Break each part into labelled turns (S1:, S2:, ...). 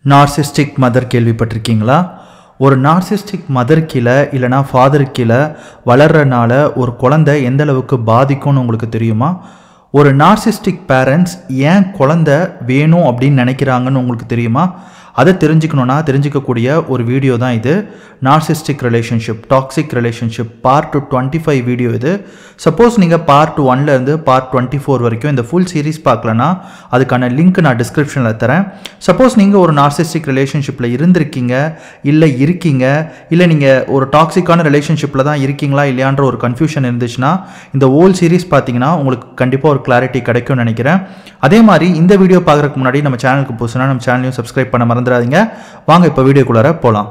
S1: narcissistic mother கேள்விப்பட்டிருக்கீங்களா ஒரு narcissistic mother கீழே இல்லைனா ஃபாதர் கீழே வளர்றனால ஒரு குழந்தை எந்த அளவுக்கு பாதிக்கும்னு உங்களுக்கு தெரியுமா ஒரு நார்சிஸ்டிக் பேரண்ட்ஸ் ஏன் குழந்தை வேணும் அப்படின்னு நினைக்கிறாங்கன்னு உங்களுக்கு தெரியுமா அதை தெரிஞ்சுக்கணுன்னா தெரிஞ்சுக்கக்கூடிய ஒரு வீடியோ தான் இது narcissistic relationship toxic relationship part twenty five video இது சப்போஸ் நீங்கள் பார்ட் ஒன்லேருந்து பார்ட் டுவெண்ட்டி ஃபோர் வரைக்கும் இந்த ஃபுல் சீரிஸ் பார்க்கலனா அதுக்கான லிங்க் நான் டிஸ்கிரிப்ஷனில் தரேன் சப்போஸ் நீங்கள் ஒரு நார்சிஸ்டிக் ரிலேஷன்ஷிப்பில் இருந்திருக்கீங்க இல்லை இருக்கீங்க இல்லை நீங்கள் ஒரு டாக்ஸிக்கான ரிலேஷன்ஷிப்பில் தான் இருக்கீங்களா இல்லையான்ற ஒரு கன்ஃபியூஷன் இருந்துச்சுன்னா இந்த ஓல் சீரிஸ் பார்த்தீங்கன்னா உங்களுக்கு கண்டிப்பாக ஒரு கிளாரிட்டி கிடைக்கும்னு நினைக்கிறேன் அதே மாதிரி இந்த வீடியோ பார்க்குறதுக்கு முன்னாடி நம்ம சேனலுக்கு புதுசுனா நம்ம சேனலையும் சப்ஸ்கிரைப் பண்ண மறந்துடாதீங்க வாங்க இப்போ வீடியோக்குள்ளார போகலாம்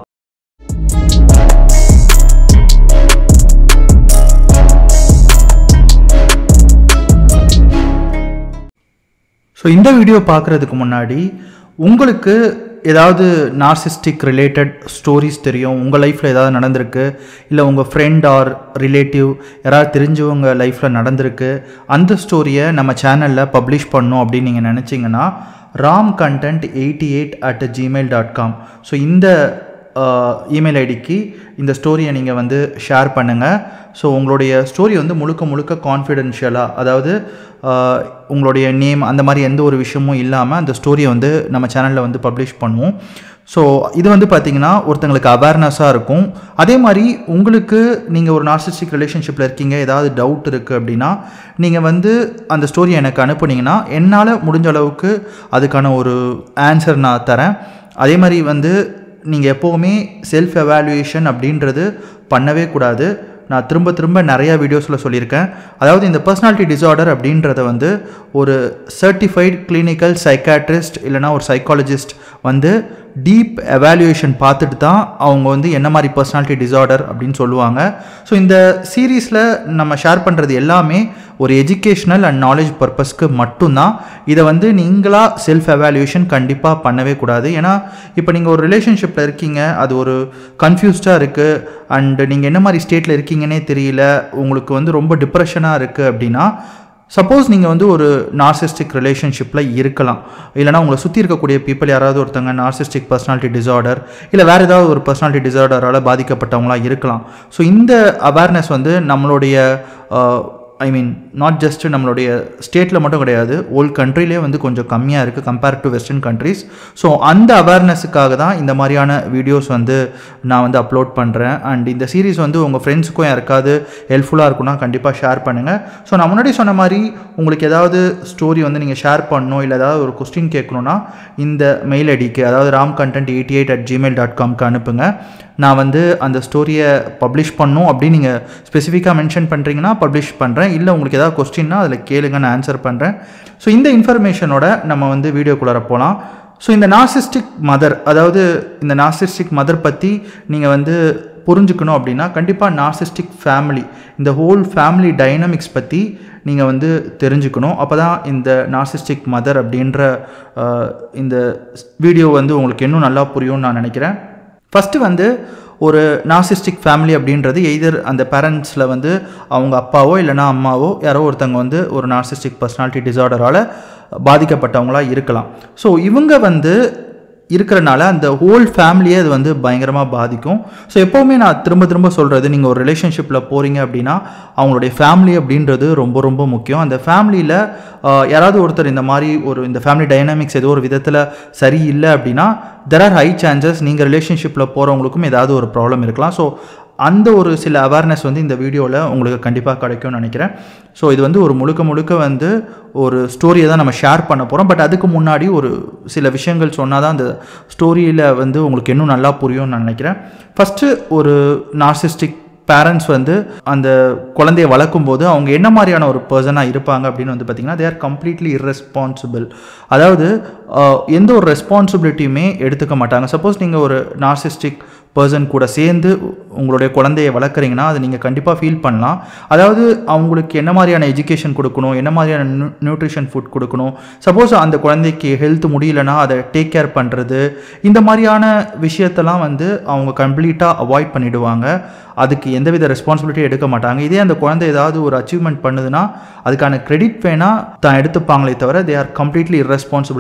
S1: ஸோ இந்த வீடியோ பார்க்குறதுக்கு முன்னாடி உங்களுக்கு ஏதாவது நார்சிஸ்டிக் ரிலேட்டட் ஸ்டோரிஸ் தெரியும் உங்கள் லைஃப்பில் ஏதாவது நடந்திருக்கு இல்லை உங்கள் ஃப்ரெண்ட் ஆர் ரிலேட்டிவ் யாராவது தெரிஞ்சவங்க லைஃப்பில் நடந்திருக்கு அந்த ஸ்டோரியை நம்ம சேனலில் பப்ளிஷ் பண்ணோம் அப்படின்னு நீங்கள் நினச்சிங்கன்னா Ram content eighty eight at Gmail dot com so இந்த இமெயில் ஐடிக்கு இந்த ஸ்டோரியை நீங்கள் வந்து ஷேர் பண்ணுங்கள் ஸோ உங்களுடைய ஸ்டோரி வந்து முழுக்க முழுக்க கான்ஃபிடென்ஷியலாக அதாவது ஆஹ், உங்களுடைய நேம் அந்த மாதிரி எந்த ஒரு விஷயமும் இல்லாமல் அந்த ஸ்டோரியை வந்து நம்ம சேனலில் வந்து பப்ளிஷ் பண்ணுவோம் ஸோ இது வந்து பார்த்திங்கன்னா ஒருத்தங்களுக்கு அவேர்னஸாக இருக்கும் அதே மாதிரி உங்களுக்கு நீங்கள் ஒரு நார்சிஸ்டிக் ரிலேஷன்ஷிப்பில் இருக்கீங்க ஏதாவது டவுட் இருக்குது அப்படின்னா நீங்கள் வந்து அந்த ஸ்டோரியை எனக்கு அனுப்புனீங்கன்னா என்னால் முடிஞ்ச அளவுக்கு அதுக்கான ஒரு ஆன்சர் நான் தரேன் அதே மாதிரி வந்து நீங்கள் எப்போவுமே செல்ஃப் எவாலுவேஷன் அப்படின்றது பண்ணவே கூடாது நான் திரும்ப திரும்ப நிறைய வீடியோஸில் சொல்லியிருக்கேன் அதாவது இந்த பர்சனாலிட்டி டிசார்டர் அப்படின்றத வந்து ஒரு சர்டிஃபைட் கிளினிக்கல் சைக்காட்ரிஸ்ட் இல்லைனா ஒரு சைக்காலஜிஸ்ட் வந்து டீப் எவாலுவேஷன் பார்த்துட்டு தான் அவங்க வந்து என்ன மாதிரி பர்சனாலிட்டி டிசார்டர் அப்படின்னு சொல்லுவாங்க ஸோ இந்த சீரீஸில் நம்ம ஷேர் பண்ணுறது எல்லாமே ஒரு எஜுகேஷ்னல் அண்ட் நாலேஜ் பர்பஸ்க்கு மட்டும்தான் இதை வந்து நீங்களாக செல்ஃப் எவாலுவேஷன் கண்டிப்பாக பண்ணவே கூடாது ஏன்னா இப்போ நீங்கள் ஒரு ரிலேஷன்ஷிப்பில் இருக்கீங்க அது ஒரு கன்ஃபியூஸ்டாக இருக்குது அண்ட் நீங்கள் என்ன மாதிரி ஸ்டேட்டில் இருக்கீங்கன்னே தெரியல உங்களுக்கு வந்து ரொம்ப டிப்ரெஷனாக இருக்குது அப்படின்னா சப்போஸ் நீங்கள் வந்து ஒரு நார்சிஸ்டிக் ரிலேஷன்ஷிப்பில் இருக்கலாம் இல்லைனா உங்களை சுற்றி இருக்கக்கூடிய பீப்புள் யாராவது ஒருத்தங்க நார்சிஸ்டிக் பர்சனாலிட்டி டிசார்டர் இல்லை வேறு ஏதாவது ஒரு பர்சனாலிட்டி டிசார்டரால் பாதிக்கப்பட்டவங்களா இருக்கலாம் ஸோ இந்த அவேர்னஸ் வந்து நம்மளுடைய ஐ மீன் நாட் ஜஸ்ட் நம்மளுடைய ஸ்டேட்டில் மட்டும் கிடையாது ஓல் கண்ட்ரிலே வந்து கொஞ்சம் கம்மியாக இருக்குது compare to western countries so அந்த அவேர்னஸுக்காக தான் இந்த மாதிரியான வீடியோஸ் வந்து நான் வந்து அப்லோட் பண்ணுறேன் அண்ட் இந்த சீரிஸ் வந்து உங்கள் ஃப்ரெண்ட்ஸுக்கும் யாருக்காவது ஹெல்ப்ஃபுல்லாக இருக்குன்னா கண்டிப்பாக ஷேர் பண்ணுங்கள் ஸோ நான் முன்னாடி சொன்ன மாதிரி உங்களுக்கு ஏதாவது ஸ்டோரி வந்து நீங்கள் ஷேர் பண்ணணும் இல்லை ஏதாவது ஒரு கொஸ்டின் கேட்கணுன்னா இந்த மெயில் ஐடிக்கு அதாவது Ram content eighty eight at Gmail dot காம்க்கு அனுப்புங்க நான் வந்து அந்த ஸ்டோரியை பப்ளிஷ் பண்ணும் அப்படின்னு நீங்கள் ஸ்பெசிஃபிக்காக மென்ஷன் பண்ணுறீங்கன்னா பப்ளிஷ் பண்ணுறேன் இல்லை உங்களுக்கு ஏதாவது கொஸ்டின்னா அதில் கேளுங்க நான் ஆன்சர் பண்ணுறேன் ஸோ இந்த இன்ஃபர்மேஷனோட நம்ம வந்து வீடியோக்குள்ளார போகலாம் ஸோ இந்த நார்சிஸ்டிக் மதர் அதாவது இந்த நார்சிஸ்டிக் மதர் பற்றி நீங்கள் வந்து புரிஞ்சுக்கணும் அப்படின்னா கண்டிப்பாக நார்சிஸ்டிக் ஃபேமிலி இந்த ஹோல் ஃபேமிலி டைனமிக்ஸ் பற்றி நீங்கள் வந்து தெரிஞ்சுக்கணும் அப்போ தான் இந்த நார்சிஸ்டிக் மதர் அப்படின்ற அஹ், இந்த வீடியோ வந்து உங்களுக்கு இன்னும் நல்லா புரியும்னு நான் நினைக்கிறேன் ஃபஸ்ட்டு வந்து ஒரு நார்சிஸ்டிக் ஃபேமிலி அப்படின்றது எய்தர் அந்த பேரண்ட்ஸில் வந்து அவங்க அப்பாவோ இல்லைனா அம்மாவோ யாரோ ஒருத்தங்க வந்து ஒரு நார்சிஸ்டிக் பர்சனாலிட்டி டிசார்டரால் பாதிக்கப்பட்டவங்களா இருக்கலாம் ஸோ இவங்க வந்து இருக்கிறனால அந்த ஹோல் ஃபேமிலியே அது வந்து பயங்கரமாக பாதிக்கும் ஸோ எப்போவுமே நான் திரும்ப திரும்ப சொல்கிறது நீங்கள் ஒரு ரிலேஷன்ஷிப்பில் போகிறீங்க அப்படின்னா அவங்களுடைய ஃபேமிலி அப்படின்றது ரொம்ப ரொம்ப முக்கியம் அந்த ஃபேமிலியில் யாராவது ஒருத்தர் இந்த மாதிரி ஒரு இந்த ஃபேமிலி டைனாமிக்ஸ் ஏதோ ஒரு விதத்தில் சரியில்லை அப்படின்னா தெர் ஆர் ஹை சான்சஸ் நீங்கள் ரிலேஷன்ஷிப்பில் போகிறவங்களுக்கும் ஏதாவது ஒரு ப்ராப்ளம் இருக்கலாம் ஸோ அந்த ஒரு சில அவேர்னஸ் வந்து இந்த வீடியோவில் உங்களுக்கு கண்டிப்பாக கிடைக்கும்னு நினைக்கிறேன் ஸோ இது வந்து ஒரு முழுக்க முழுக்க வந்து ஒரு ஸ்டோரியை தான் நம்ம ஷேர் பண்ண போகிறோம் பட் அதுக்கு முன்னாடி ஒரு சில விஷயங்கள் சொன்னால் தான் அந்த ஸ்டோரியில் வந்து உங்களுக்கு இன்னும் நல்லா புரியும்னு நான் நினைக்கிறேன் ஃபஸ்ட்டு ஒரு நார்சிஸ்டிக் பேரண்ட்ஸ் வந்து அந்த குழந்தைய வளர்க்கும் போது அவங்க என்ன மாதிரியான ஒரு பர்சனாக இருப்பாங்க அப்படின்னு வந்து பார்த்திங்கன்னா தே ஆர் கம்ப்ளீட்லி irresponsible அதாவது ஆஹ், எந்த ஒரு ரெஸ்பான்சிபிலிட்டியுமே எடுத்துக்க மாட்டாங்க சப்போஸ் நீங்கள் ஒரு நார்சிஸ்டிக் பர்சன் கூட சேர்ந்து உங்களுடைய குழந்தைய வளர்க்குறீங்கன்னா அதை நீங்கள் கண்டிப்பாக ஃபீல் பண்ணலாம் அதாவது அவங்களுக்கு என்ன மாதிரியான எஜுகேஷன் கொடுக்கணும் என்ன மாதிரியான நியூ நியூட்ரிஷன் ஃபுட் கொடுக்கணும் சப்போஸ் அந்த குழந்தைக்கு ஹெல்த் முடியலன்னா அதை டேக் கேர் பண்ணுறது இந்த மாதிரியான விஷயத்தெல்லாம் வந்து அவங்க கம்ப்ளீட்டாக அவாய்ட் பண்ணிடுவாங்க அதுக்கு எந்தவித ரெஸ்பான்சிபிலிட்டியும் எடுக்க மாட்டாங்க இதே அந்த குழந்தை ஏதாவது ஒரு அச்சீவ்மெண்ட் பண்ணுதுன்னா அதுக்கான கிரெடிட் வேணால் தான் எடுத்துப்பாங்களே தவிர தே ஆர் கம்ப்ளீட்லி irresponsible-ஆ இருப்பாங்க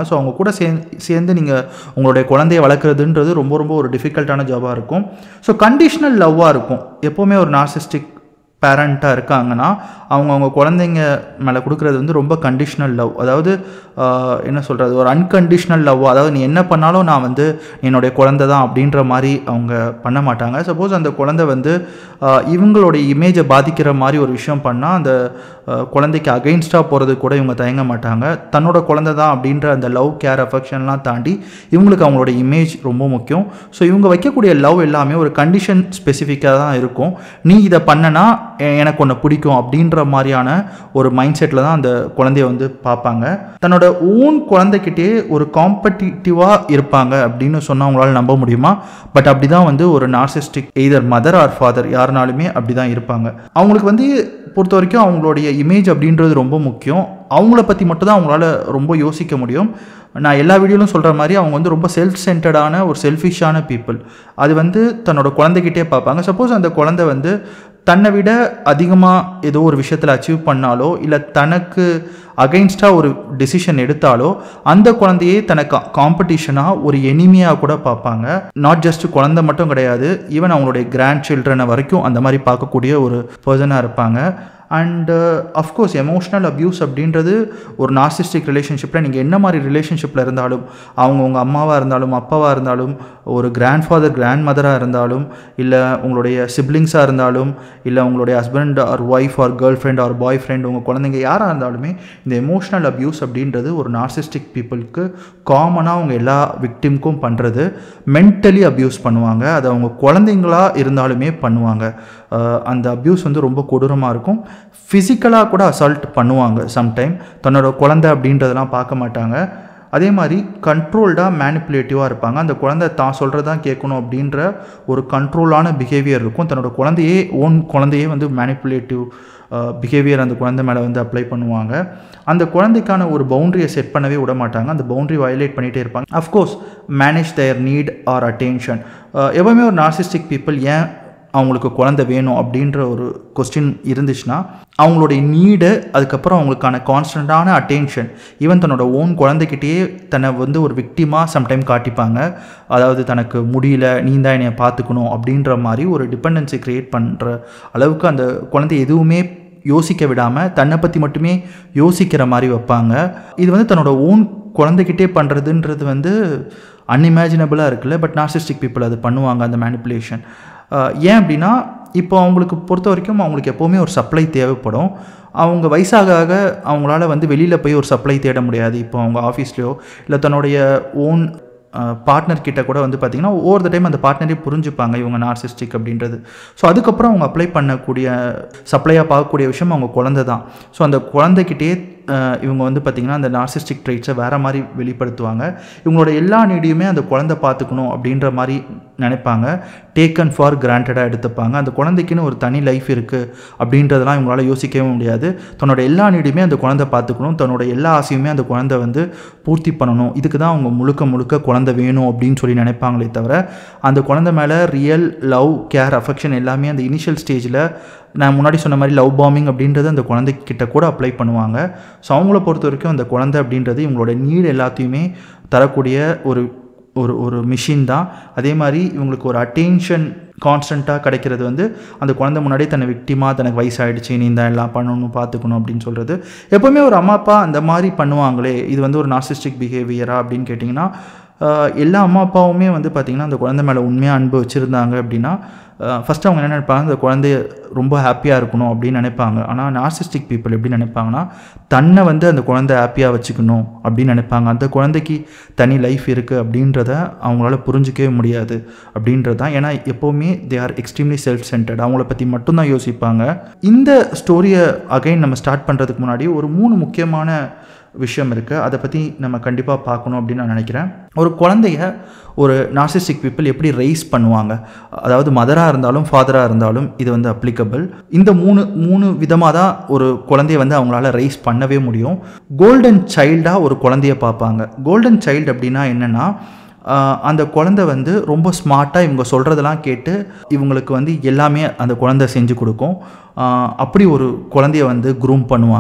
S1: ஸோ அவங்க கூட சே சேர்ந்து நீங்கள் உங்களுடைய குழந்தைய வளர்க்குறதுன்றது ரொம்ப ரொம்ப ஒரு டிஃபிகல்ட்டான ஜாபாக இருக்கும் ஸோ கண்டிஷ்னல் லவ்வாக இருக்கும் எப்போவுமே ஒரு நார்சிஸ்டிக் பேரண்ட்டாக இருக்காங்கன்னா அவங்க அவங்க குழந்தைங்க மேலே கொடுக்குறது வந்து ரொம்ப கண்டிஷ்னல் லவ் அதாவது ஆஹ், என்ன சொல்கிறது ஒரு அன்கண்டிஷ்னல் லவ் அதாவது நீ என்ன பண்ணாலும் நான் வந்து என்னுடைய குழந்தை தான் அப்படின்ற மாதிரி அவங்க பண்ண மாட்டாங்க சப்போஸ் அந்த குழந்தை வந்து ஆஹ், இவங்களுடைய இமேஜை பாதிக்கிற மாதிரி ஒரு விஷயம் பண்ணால் அந்த ஆஹ், குழந்தைக்கு அகெயின்ஸ்டாக போகிறது கூட இவங்க தயங்க மாட்டாங்க தன்னோட குழந்தை தான் அப்படின்ற அந்த லவ் கேர் அஃபெக்ஷன்லாம் தாண்டி இவங்களுக்கு அவங்களோட இமேஜ் ரொம்ப முக்கியம் ஸோ இவங்க வைக்கக்கூடிய லவ் எல்லாமே ஒரு கண்டிஷன் ஸ்பெசிஃபிக்காக தான் இருக்கும் நீ இதை பண்ணனா எ- எனக்கு ஒன்று பிடிக்கும் அப்படின்ற மாதிரியான ஒரு மைண்ட் செட்டில் தான் அந்த குழந்தைய வந்து பார்ப்பாங்க தன்னோட ஓன் குழந்தைகிட்டே ஒரு காம்படிட்டிவாக இருப்பாங்க அப்படின்னு சொன்னால் அவங்களால நம்ப முடியுமா பட் அப்படி தான் வந்து ஒரு narcissistic either mother or father யாருனாலுமே அப்படி தான் இருப்பாங்க அவங்களுக்கு வந்து பொறுத்த வரைக்கும் அவங்களுடைய இமேஜ் அப்படின்றது ரொம்ப முக்கியம் அவங்கள பற்றி மட்டும் தான் அவங்களால ரொம்ப யோசிக்க முடியும் நான் எல்லா வீடியோலும் சொல்கிற மாதிரி அவங்க வந்து ரொம்ப செல்ஃப் சென்டர்டான ஒரு செல்ஃபிஷான பீப்புள் அது வந்து தன்னோட குழந்தைகிட்டே பார்ப்பாங்க சப்போஸ் அந்த குழந்தை வந்து தன்னை விட அதிகமாக ஏதோ ஒரு விஷயத்தில் அச்சீவ் பண்ணாலோ இல்லை தனக்கு அகைன்ஸ்டாக ஒரு டெசிஷன் எடுத்தாலோ அந்த குழந்தையே தனக்கு காம்படிஷனாக ஒரு எனிமியாக கூட பார்ப்பாங்க நாட் ஜஸ்ட் குழந்தை மட்டும் கிடையாது ஈவன் அவங்களுடைய கிராண்ட் சில்ட்ரனை வரைக்கும் அந்த மாதிரி பார்க்கக்கூடிய ஒரு பர்சனாக இருப்பாங்க அண்ட் அஃப்கோர்ஸ் எமோஷ்னல் அப்யூஸ் அப்படின்றது ஒரு நார்சிஸ்டிக் ரிலேஷன்ஷிப்பில் நீங்கள் என்ன மாதிரி ரிலேஷன்ஷிப்பில் இருந்தாலும் அவங்க உங்கள் அம்மாவாக இருந்தாலும் அப்பாவாக இருந்தாலும் ஒரு கிராண்ட் ஃபாதர் கிராண்ட் மதராக இருந்தாலும் இல்லை உங்களுடைய சிப்ளிங்ஸாக இருந்தாலும் இல்லை உங்களுடைய husband or wife or girl friend or boy friend உங்கள் குழந்தைங்க யாராக இருந்தாலுமே இந்த எமோஷ்னல் அப்யூஸ் அப்படின்றது ஒரு நார்சிஸ்டிக் பீப்புளுக்கு காமனாக அவங்க எல்லா விக்டிம்க்கும் பண்ணுறது மென்டலி அப்யூஸ் பண்ணுவாங்க அது அவங்க குழந்தைங்களா இருந்தாலுமே பண்ணுவாங்க அஹ் அந்த அப்யூஸ் வந்து ரொம்ப கொடூரமாக இருக்கும் ஃபிசிக்கலாக கூட அசால்ட் பண்ணுவாங்க சம்டைம் தன்னோட குழந்தை அப்படின்றதெல்லாம் பார்க்க மாட்டாங்க அதே மாதிரி கண்ட்ரோல்டாக மேனிப்புலேட்டிவாக இருப்பாங்க அந்த குழந்தை தான் சொல்கிறது தான் கேட்கணும் அப்படின்ற ஒரு கண்ட்ரோலான பிஹேவியர் இருக்கும் தன்னோட குழந்தையே ஓன் குழந்தையே வந்து மேனிப்புலேட்டிவ் பிஹேவியர் அந்த குழந்தை மேலே வந்து அப்ளை பண்ணுவாங்க அந்த குழந்தைக்கான ஒரு பவுண்டரியை செட் பண்ணவே விட மாட்டாங்க அந்த பவுண்டரி வயலேட் பண்ணிகிட்டே இருப்பாங்க of course manage their need or attention எப்போவுமே ஒரு நார்சிஸ்டிக் பீப்புள் ஏன் அவங்களுக்கு குழந்தை வேணும் அப்படின்ற ஒரு கொஸ்டின் இருந்துச்சுன்னா அவங்களுடைய நீடு அதுக்கப்புறம் அவங்களுக்கான கான்ஸ்டண்ட்டான அட்டென்ஷன் ஈவன் தன்னோட ஓன் குழந்தைகிட்டயே தன்னை வந்து ஒரு விக்டிமாக சம்டைம் காட்டிப்பாங்க அதாவது தனக்கு முடியல நீ தான் என்னை பார்த்துக்கணும் அப்படின்ற மாதிரி ஒரு டிபெண்டன்சி க்ரியேட் பண்ணுற அளவுக்கு அந்த குழந்தை எதுவுமே யோசிக்க விடாமல் தன்னை பற்றி மட்டுமே யோசிக்கிற மாதிரி வைப்பாங்க இது வந்து தன்னோட ஓன் குழந்தைகிட்டே பண்ணுறதுன்றது வந்து அன்இமேஜினபிளாக இருக்குல்ல பட் நார்சிஸ்டிக் பீப்புள் அது பண்ணுவாங்க அந்த மேனிப்புலேஷன் ஏன் அப்படின்னா இப்போ அவங்களுக்கு பொறுத்த வரைக்கும் அவங்களுக்கு எப்போவுமே ஒரு சப்ளை தேவைப்படும் அவங்க வயசாக ஆக அவங்களால வந்து வெளியில் போய் ஒரு சப்ளை தேட முடியாது இப்போ அவங்க ஆஃபீஸ்லேயோ இல்லை தன்னுடைய ஓன் பார்ட்னர் கிட்ட கூட வந்து பார்த்திங்கன்னா ஒவ்வொரு டைம் அந்த பார்ட்னரே புரிஞ்சுப்பாங்க இவங்க நார்சிஸ்டிக் அப்படின்றது ஸோ அதுக்கப்புறம் அவங்க அப்ளை பண்ணக்கூடிய சப்ளையாக பார்க்கக்கூடிய விஷயம் அவங்க குழந்தை தான் ஸோ அந்த குழந்தைகிட்டே அஹ், இவங்க வந்து பார்த்திங்கன்னா அந்த நார்சிஸ்டிக் ட்ரைட்ஸை வேறு மாதிரி வெளிப்படுத்துவாங்க இவங்களோட எல்லா நீடியுமே அந்த குழந்தை பார்த்துக்கணும் அப்படின்ற மாதிரி நினைப்பாங்க டேக்கன் ஃபார் கிராண்டடாக எடுத்துப்பாங்க அந்த குழந்தைக்குன்னு ஒரு தனி லைஃப் இருக்குது அப்படின்றதெல்லாம் இவங்களால யோசிக்கவே முடியாது தன்னோட எல்லா நீடியுமே அந்த குழந்தை பார்த்துக்கணும் தன்னோட எல்லா ஆசையுமே அந்த குழந்தை வந்து பூர்த்தி பண்ணணும் இதுக்கு தான் அவங்க முழுக்க முழுக்க குழந்தை வேணும் அப்படின்னு சொல்லி நினைப்பாங்களே தவிர அந்த குழந்தை மேலே ரியல் லவ் கேர் அஃபெக்ஷன் எல்லாமே அந்த இனிஷியல் ஸ்டேஜில் நான் முன்னாடி சொன்ன மாதிரி லவ் பாம்பிங் அப்படின்றது அந்த குழந்தைக்கிட்ட கூட அப்ளை பண்ணுவாங்க ஸோ அவங்கள பொறுத்த வரைக்கும் அந்த குழந்தை அப்படின்றது இவங்களோட நீட் எல்லாத்தையுமே தரக்கூடிய ஒரு ஒரு ஒரு மிஷின் தான் அதே மாதிரி இவங்களுக்கு ஒரு அட்டென்ஷன் கான்ஸ்டண்ட்டாக கிடைக்கிறது வந்து அந்த குழந்தை முன்னாடியே தன்னை விக்டிமாக தனக்கு வயசாயிடுச்சு நீ தான் எல்லாம் பண்ணணும் பார்த்துக்கணும் அப்படின்னு சொல்கிறது எப்போவுமே ஒரு அம்மா அப்பா அந்த மாதிரி பண்ணுவாங்களே இது வந்து ஒரு நார்சிஸ்டிக் பிஹேவியரா அப்படின்னு கேட்டிங்கன்னா ஆஹ் எல்லா அம்மா அப்பாவுமே வந்து பார்த்திங்கன்னா அந்த குழந்தை மேலே உண்மையாக அன்பு வச்சுருந்தாங்க அப்படின்னா ஃபஸ்ட்டு அவங்க என்ன நினைப்பாங்க அந்த குழந்தைய ரொம்ப ஹாப்பியாக இருக்கணும் அப்படின்னு நினைப்பாங்க ஆனால் நார்சிஸ்டிக் பீப்புள் எப்படி நினைப்பாங்கன்னா தன்னை வந்து அந்த குழந்தை ஹாப்பியாக வச்சுக்கணும் அப்படின்னு நினைப்பாங்க அந்த குழந்தைக்கு தனி லைஃப் இருக்குது அப்படின்றத அவங்களால புரிஞ்சிக்கவே முடியாது அப்படின்றது தான் ஏன்னா எப்போவுமே they are extremely self centred அவங்கள பற்றி மட்டும்தான் யோசிப்பாங்க இந்த ஸ்டோரியை அகைன் நம்ம ஸ்டார்ட் பண்ணுறதுக்கு முன்னாடி ஒரு மூணு முக்கியமான விஷயம் இருக்குது அதை பற்றி நம்ம கண்டிப்பாக பார்க்கணும் அப்படின்னு நான் நினைக்கிறேன் ஒரு குழந்தைய ஒரு நார்சிஸ்டிக் பீப்புள் எப்படி ரைஸ் பண்ணுவாங்க அதாவது மதராக இருந்தாலும் ஃபாதராக இருந்தாலும் இது வந்து அப்ளிகபிள் இந்த மூணு மூணு விதமாக தான் ஒரு குழந்தைய வந்து அவங்களால ரைஸ் பண்ணவே முடியும் கோல்டன் சைல்டாக ஒரு குழந்தைய பார்ப்பாங்க கோல்டன் சைல்டு அப்படின்னா என்னென்னா ஆஹ் அந்த குழந்தை வந்து ரொம்ப ஸ்மார்ட்டாக இவங்க சொல்கிறதெல்லாம் கேட்டு இவங்களுக்கு வந்து எல்லாமே அந்த குழந்தை செஞ்சு கொடுக்கும் ஆஹ் அப்படி ஒரு குழந்தைய வந்து க்ரூம் பண்ணுவாங்க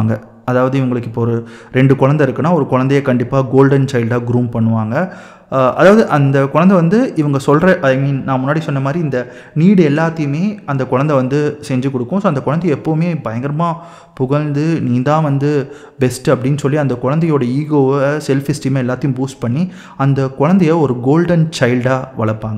S1: அதாவது இவங்களுக்கு இப்போ ஒரு ரெண்டு குழந்தை இருக்குன்னா ஒரு குழந்தைய கண்டிப்பாக கோல்டன் சைல்டாக க்ரூம் பண்ணுவாங்க அஹ் அதாவது அந்த குழந்தை வந்து இவங்க சொல்கிற ஐ மீன் நான் முன்னாடி சொன்ன மாதிரி இந்த நீடு எல்லாத்தையுமே அந்த குழந்தை வந்து செஞ்சு கொடுக்கும் ஸோ அந்த குழந்தை எப்போவுமே பயங்கரமாக புகழ்ந்து நீ தான் வந்து பெஸ்ட் அப்படின்னு சொல்லி அந்த குழந்தையோட ஈகோவை செல்ஃப் எஸ்டீமை எல்லாத்தையும் பூஸ்ட் பண்ணி அந்த குழந்தைய ஒரு கோல்டன் சைல்டாக வளர்ப்பாங்க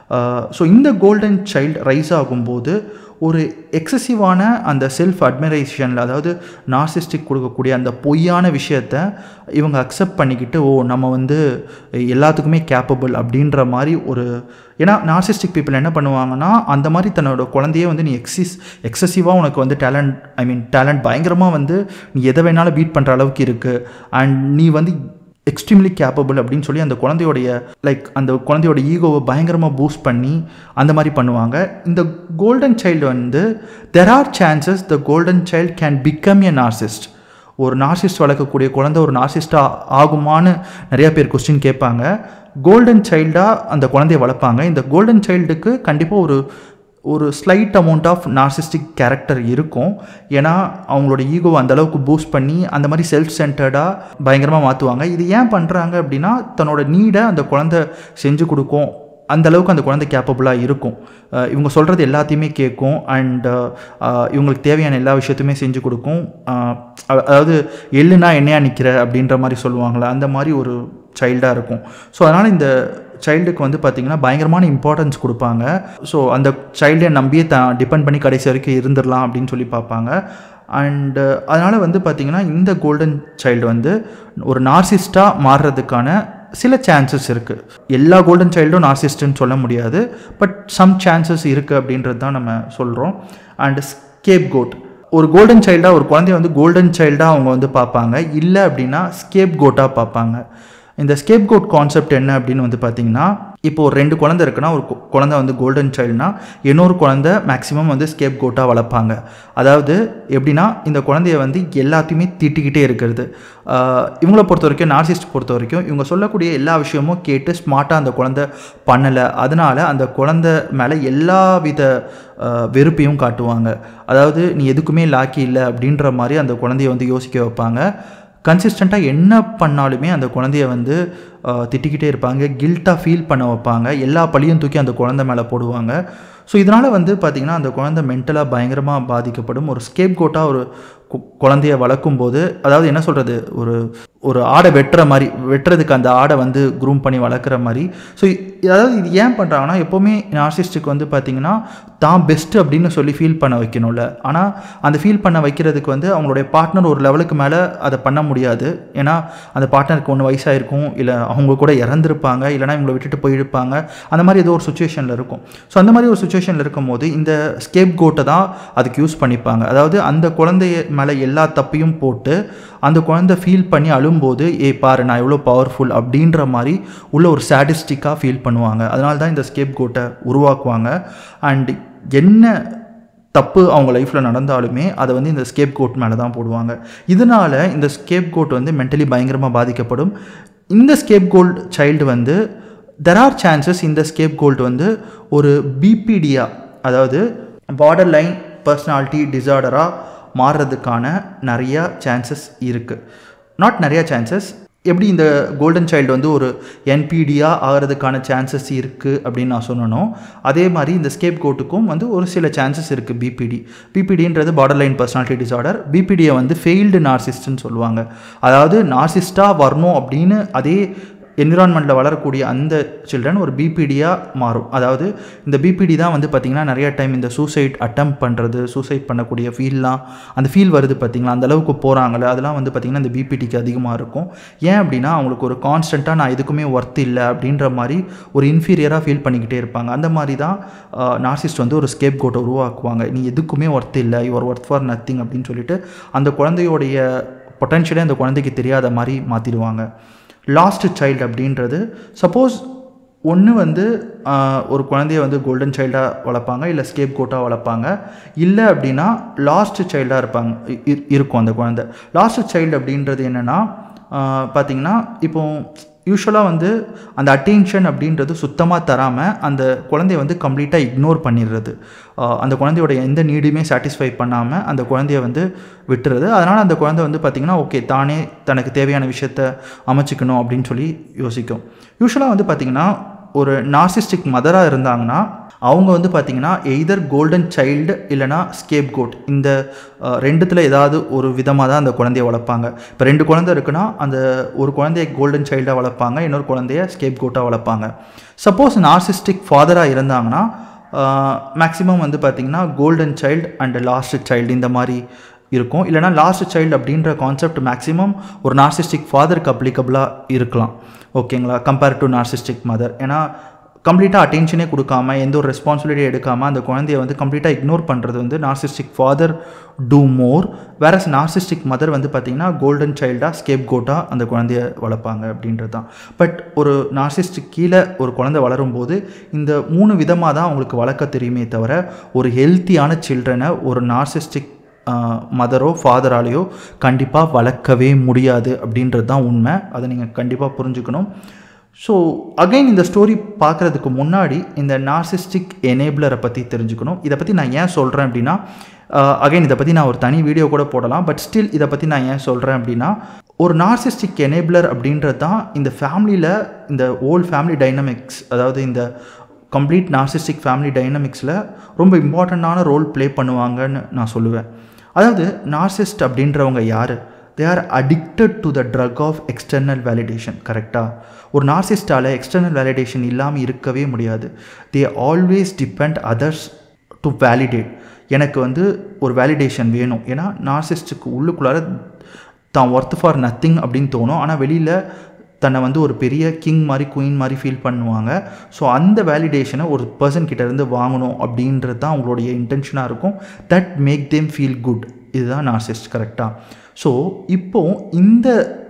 S1: ஸோ இந்த கோல்டன் சைல்டு ரைஸ் ஆகும்போது ஒரு எக்ஸசிவான அந்த செல்ஃப் அட்மிரேஷனில் அதாவது நார்சிஸ்டிக் கொடுக்கக்கூடிய அந்த பொய்யான விஷயத்த இவங்க அக்செப்ட் பண்ணிக்கிட்டு ஓ நம்ம வந்து எல்லாத்துக்குமே கேப்பபிள் அப்படின்ற மாதிரி ஒரு ஏன்னா நார்சிஸ்டிக் பீப்புள் என்ன பண்ணுவாங்கன்னா அந்த மாதிரி தன்னோட குழந்தையே வந்து நீ எக்ஸிஸ் எக்ஸசிவாக உனக்கு வந்து டேலண்ட் ஐ மீன் டேலண்ட் பயங்கரமாக வந்து நீ எதை வேணாலும் பீட் பண்ணுற அளவுக்கு இருக்குது அண்ட் நீ வந்து எக்ஸ்ட்ரீம்லி கேப்பபிள் அப்படின்னு சொல்லி அந்த குழந்தையோடைய லைக் அந்த குழந்தையோட ஈகோவை பயங்கரமாக பூஸ்ட் பண்ணி அந்த மாதிரி பண்ணுவாங்க இந்த கோல்டன் சைல்டு வந்து there are chances the golden child can become a narcissist ஒரு நார்சிஸ்ட் வளர்க்கக்கூடிய குழந்தை ஒரு நார்சிஸ்டாக ஆகுமான்னு நிறைய பேர் கொஸ்டின் கேட்பாங்க கோல்டன் சைல்டாக அந்த குழந்தைய வளர்ப்பாங்க இந்த கோல்டன் சைல்டுக்கு கண்டிப்பாக ஒரு ஒரு slight amount of narcissistic character இருக்கும் ஏன்னா அவங்களோட ஈகோவை அந்தளவுக்கு பூஸ்ட் பண்ணி அந்த மாதிரி செல்ஃப் சென்டர்டாக பயங்கரமாக மாற்றுவாங்க இது ஏன் பண்ணுறாங்க அப்படின்னா தன்னோட நீடை அந்த குழந்தை செஞ்சு கொடுக்கும் அந்த அளவுக்கு அந்த குழந்தை கேப்பபுளாக இருக்கும் அஹ் இவங்க சொல்கிறது எல்லாத்தையுமே கேட்கும் அண்ட் இவங்களுக்கு தேவையான எல்லா விஷயத்தையுமே செஞ்சு கொடுக்கும் அஹ் அ- அதாவது எள்ளுனா என்னையா நிற்கிற அப்படின்ற மாதிரி சொல்லுவாங்களே அந்த மாதிரி ஒரு சைல்டாக இருக்கும் ஸோ அதனால் இந்த சைல்டுக்கு வந்து பார்த்திங்கன்னா பயங்கரமான இம்பார்ட்டன்ஸ் கொடுப்பாங்க ஸோ அந்த சைல்டை நம்பியே த டிபெண்ட் பண்ணி கடைசி வரைக்கும் இருந்துடலாம் அப்படின்னு சொல்லி பார்ப்பாங்க அண்டு அதனால் வந்து பார்த்திங்கன்னா இந்த கோல்டன் சைல்டு வந்து ஒரு நார்சிஸ்டாக மாறுறதுக்கான சில சான்சஸ் இருக்குது எல்லா கோல்டன் சைல்டும் நார்சிஸ்ட்னு சொல்ல முடியாது பட் சம் சான்சஸ் இருக்குது அப்படின்றது தான் நம்ம சொல்கிறோம் அண்ட் ஸ்கேப் கோட் ஒரு கோல்டன் சைல்டாக ஒரு குழந்தைய வந்து கோல்டன் சைல்டாக அவங்க வந்து பார்ப்பாங்க இல்லை அப்படின்னா ஸ்கேப் கோட்டாக பார்ப்பாங்க இந்த ஸ்கேப் கோட் கான்செப்ட் என்ன அப்படின்னு வந்து பார்த்தீங்கன்னா இப்போ ஒரு ரெண்டு குழந்தை இருக்குன்னா ஒரு கு- குழந்தை வந்து கோல்டன் சைல்டுனா இன்னொரு குழந்தை மேக்ஸிமம் வந்து ஸ்கேப் கோட்டாக வளர்ப்பாங்க அதாவது எப்படின்னா இந்த குழந்தைய வந்து எல்லாத்தையுமே திட்டிக்கிட்டே இருக்கிறது ஆஹ் இவங்கள பொறுத்த வரைக்கும் நார்சிஸ்ட் பொறுத்த வரைக்கும் இவங்க சொல்லக்கூடிய எல்லா விஷயமும் கேட்டு ஸ்மார்ட்டாக அந்த குழந்தை பண்ணலை அதனால அந்த குழந்தை மேலே எல்லா வித ஆஹ் வெறுப்பையும் காட்டுவாங்க அதாவது நீ எதுக்குமே லாக்கி இல்லை அப்படின்ற மாதிரி அந்த குழந்தைய வந்து யோசிக்க வைப்பாங்க கன்சிஸ்டண்ட்டாக என்ன பண்ணாலுமே அந்த குழந்தைய வந்து ஆஹ், திட்டிக்கிட்டே இருப்பாங்க கில்ட்டாக ஃபீல் பண்ண வைப்பாங்க எல்லா பழியும் தூக்கி அந்த குழந்தை மேலே போடுவாங்க ஸோ இதனால் வந்து பார்த்திங்கன்னா அந்த குழந்தை மென்டலாக பயங்கரமாக பாதிக்கப்படும் ஒரு ஸ்கேப் கோட்டாக ஒரு கு- குழந்தைய வளர்க்கும் போது அதாவது என்ன சொல்கிறது ஒரு ஒரு ஆடை வெட்டுற மாதிரி வெட்டுறதுக்கு அந்த ஆடை வந்து க்ரூம் பண்ணி வளர்க்குற மாதிரி ஸோ அதாவது இது ஏன் பண்ணுறாங்கன்னா எப்போவுமே நார்சிஸ்ட்டுக்கு வந்து பார்த்திங்கன்னா தான் பெஸ்ட்டு அப்படின்னு சொல்லி ஃபீல் பண்ண வைக்கணும்ல ஆனால் அந்த ஃபீல் பண்ண வைக்கிறதுக்கு வந்து அவங்களுடைய பார்ட்னர் ஒரு லெவலுக்கு மேலே அதை பண்ண முடியாது ஏன்னா அந்த பார்ட்னருக்கு ஒன்று வயசாயிருக்கும் இல்லை அவங்க கூட இறந்துருப்பாங்க இல்லைனா இவங்களை விட்டுட்டு போயிருப்பாங்க அந்த மாதிரி ஏதோ ஒரு சுச்சுவேஷனில் இருக்கும் ஸோ அந்த மாதிரி ஒரு சுச்சுவேஷனில் இருக்கும்போது இந்த ஸ்கேப் கோட்டை தான் அதுக்கு யூஸ் பண்ணிப்பாங்க அதாவது அந்த குழந்தைய மேலே எல்லா தப்பையும் போட்டு அந்த குழந்தை ஃபீல் பண்ணி அழும்போது ஏ பாரு நான் எவ்வளோ பவர்ஃபுல் அப்படின்ற மாதிரி உள்ள ஒரு சாடிஸ்டிக்காக ஃபீல் பண்ணுவாங்க அதனால தான் இந்த ஸ்கேப் கோட்டை உருவாக்குவாங்க அண்ட் என்ன தப்பு அவங்க லைஃப்பில் நடந்தாலுமே அதை வந்து இந்த ஸ்கேப் கோட் மேலே தான் போடுவாங்க இதனால் இந்த ஸ்கேப் கோட் வந்து மென்டலி பயங்கரமாக பாதிக்கப்படும் இந்த ஸ்கேப் கோல்ட் சைல்டு வந்து தெர் ஆர் சான்சஸ் இந்த ஸ்கேப் கோல்ட் வந்து ஒரு பிபிடியா அதாவது பார்டர் லைன் பர்சனாலிட்டி டிசார்டராக மாறுறதுக்கான நிறையா சான்சஸ் இருக்குது நாட் நிறையா சான்சஸ் எப்படி இந்த கோல்டன் சைல்டு வந்து ஒரு என்பிடியாக ஆகிறதுக்கான சான்சஸ் இருக்குது அப்படின்னு நான் சொல்லணும் அதே மாதிரி இந்த ஸ்கேப் கோட்டுக்கும் வந்து ஒரு சில சான்சஸ் இருக்குது பிபிடி பிபிடின்றது பார்டர் லைன் பர்சனாலிட்டி டிசார்டர் பிபிடியை வந்து ஃபெயில்டு நார்சிஸ்ட்னு சொல்லுவாங்க அதாவது நார்சிஸ்டாக வரணும் அப்படின்னு அதே என்விரான்மெண்ட்டில் வளரக்கூடிய அந்த சில்ட்ரன் ஒரு பிபிடியாக மாறும் அதாவது இந்த பிபிடி தான் வந்து பார்த்திங்கன்னா நிறைய டைம் இந்த சூசைட் அட்டம் பண்ணுறது சூசைட் பண்ணக்கூடிய ஃபீல்லாம் அந்த ஃபீல் வருது பார்த்திங்களா அந்த அளவுக்கு போகிறாங்களே அதெல்லாம் வந்து பார்த்திங்கன்னா இந்த பிபிடிக்கு அதிகமாக இருக்கும் ஏன் அப்படின்னா அவங்களுக்கு ஒரு கான்ஸ்டண்ட்டாக நான் எதுக்குமே ஒர்த் இல்லை அப்படின்ற மாதிரி ஒரு இன்ஃபீரியராக ஃபீல் பண்ணிக்கிட்டே இருப்பாங்க அந்த மாதிரி தான் நார்சிஸ்ட் வந்து ஒரு ஸ்கேப் கோட்டை உருவாக்குவாங்க நீ எதுக்குமே ஒர்த் இல்லை யுவர் ஒர்த் ஃபார் நத்திங் அப்படின்னு சொல்லிட்டு அந்த குழந்தையோடைய பொட்டன்ஷியலே அந்த குழந்தைக்கு தெரியாத மாதிரி மாற்றிடுவாங்க லாஸ்ட் சைல்டு அப்படின்றது சப்போஸ் ஒன்று வந்து ஆஹ், ஒரு குழந்தைய வந்து கோல்டன் சைல்டாக வளர்ப்பாங்க இல்லை ஸ்கேப் கோட்டாக வளர்ப்பாங்க இல்லை அப்படின்னா லாஸ்ட் சைல்டாக இருப்பாங்க இ- இ- இருக்கும் அந்த குழந்தை லாஸ்ட் சைல்டு அப்படின்றது என்னென்னா பார்த்தீங்கன்னா இப்போ யூஸ்வலாக வந்து அந்த அட்டென்ஷன் அப்படின்றது சுத்தமாக தராமல் அந்த குழந்தைய வந்து கம்ப்ளீட்டாக இக்னோர் பண்ணிடுறது ஆஹ் அந்த குழந்தையோட எந்த நீடுமே சாட்டிஸ்ஃபை பண்ணாமல் அந்த குழந்தைய வந்து விட்டுறது அதனால் அந்த குழந்தை வந்து பார்த்திங்கன்னா ஓகே தானே தனக்கு தேவையான விஷயத்த அமைச்சிக்கணும் அப்படின்னு சொல்லி யோசிக்கும் யூஸ்வலாக வந்து பார்த்திங்கன்னா ஒரு நார்சிஸ்டிக் மதராக இருந்தாங்கன்னா அவங்க வந்து பார்த்திங்கன்னா எய்தர் கோல்டன் சைல்டு இல்லைனா ஸ்கேப் கோட் இந்த அஹ், ரெண்டுத்தில் ஏதாவது ஒரு விதமாக தான் அந்த குழந்தைய வளர்ப்பாங்க இப்போ ரெண்டு குழந்தை இருக்குன்னா அந்த ஒரு குழந்தைய கோல்டன் சைல்டாக வளர்ப்பாங்க இன்னொரு குழந்தைய ஸ்கேப் கோட்டாக வளர்ப்பாங்க சப்போஸ் நார்சிஸ்டிக் ஃபாதராக இருந்தாங்கன்னா மேக்ஸிமம் வந்து பார்த்திங்கன்னா golden child and lost child இந்த மாதிரி இருக்கும் இல்லைனா லாஸ்ட் சைல்டு அப்படின்ற கான்செப்ட் மேக்ஸிமம் ஒரு நார்சிஸ்டிக் ஃபாதருக்கு அப்ளிகபிளாக இருக்கலாம் ஓகேங்களா கம்பேர் டு நார்சிஸ்டிக் மதர் ஏன்னா கம்ப்ளீட்டாக அட்டென்ஷனே கொடுக்காம எந்த ஒரு ரெஸ்பான்சிபிலிட்டி எடுக்காமல் அந்த குழந்தைய வந்து கம்ப்ளீட்டாக இக்னோர் பண்ணுறது வந்து நார்சிஸ்டிக் ஃபாதர் டூ மோர் வேற நார்சிஸ்டிக் மதர் வந்து பார்த்திங்கன்னா கோல்டன் சைல்டாக ஸ்கேப் கோட்டாக அந்த குழந்தைய வளர்ப்பாங்க அப்படின்றது தான் பட் ஒரு நார்சிஸ்டிக் கீழே ஒரு குழந்தை வளரும்போது இந்த மூணு விதமாக தான் அவங்களுக்கு வளர்க்க தெரியுமே தவிர ஒரு ஹெல்த்தியான சில்ட்ரனை ஒரு நார்சிஸ்டிக் மதரோ ஃபாதராலேயோ கண்டிப்பாக வளர்க்கவே முடியாது அப்படின்றது தான் உண்மை அதை நீங்கள் கண்டிப்பாக புரிஞ்சுக்கணும் ஸோ அகைன் இந்த ஸ்டோரி பார்க்குறதுக்கு முன்னாடி இந்த நார்சிஸ்டிக் எனேபிளரை பற்றி தெரிஞ்சுக்கணும் இதை பற்றி நான் ஏன் சொல்கிறேன் அப்படின்னா அகைன் இதை பற்றி நான் ஒரு தனி வீடியோ கூட போடலாம் பட் ஸ்டில் இதை பற்றி நான் ஏன் சொல்கிறேன் அப்படின்னா ஒரு நார்சிஸ்டிக் எனேபிளர் அப்படின்றது தான் இந்த ஃபேமிலியில் இந்த ஓல்ட் ஃபேமிலி டைனமிக்ஸ் அதாவது இந்த கம்ப்ளீட் நார்சிஸ்டிக் ஃபேமிலி டைனமிக்ஸில் ரொம்ப இம்பார்ட்டண்ட்டான ரோல் ப்ளே பண்ணுவாங்கன்னு நான் சொல்லுவேன் அதாவது நார்சிஸ்ட் அப்படின்றவங்க யார் they are addicted to the drug of external validation கரெக்டாக ஒரு நார்சிஸ்டால் எக்ஸ்டர்னல் வேலிடேஷன் இல்லாமல் இருக்கவே முடியாது they always depend others to validate எனக்கு வந்து ஒரு வேலிடேஷன் வேணும் ஏன்னா நார்சிஸ்டுக்கு உள்ளுக்குள்ளார தான் ஒர்த் ஃபார் நத்திங் அப்படின்னு தோணும் ஆனால் வெளியில் தன்னை வந்து ஒரு பெரிய கிங் மாதிரி குயின் மாதிரி ஃபீல் பண்ணுவாங்க ஸோ அந்த வேலிடேஷனை ஒரு பர்சன் கிட்ட இருந்து வாங்கணும் அப்படின்றது தான் அவங்களுடைய இன்டென்ஷனாக இருக்கும் that make them feel good இதுதான் நார்சிஸ்ட் கரெக்டாக ஸோ இப்போ இந்த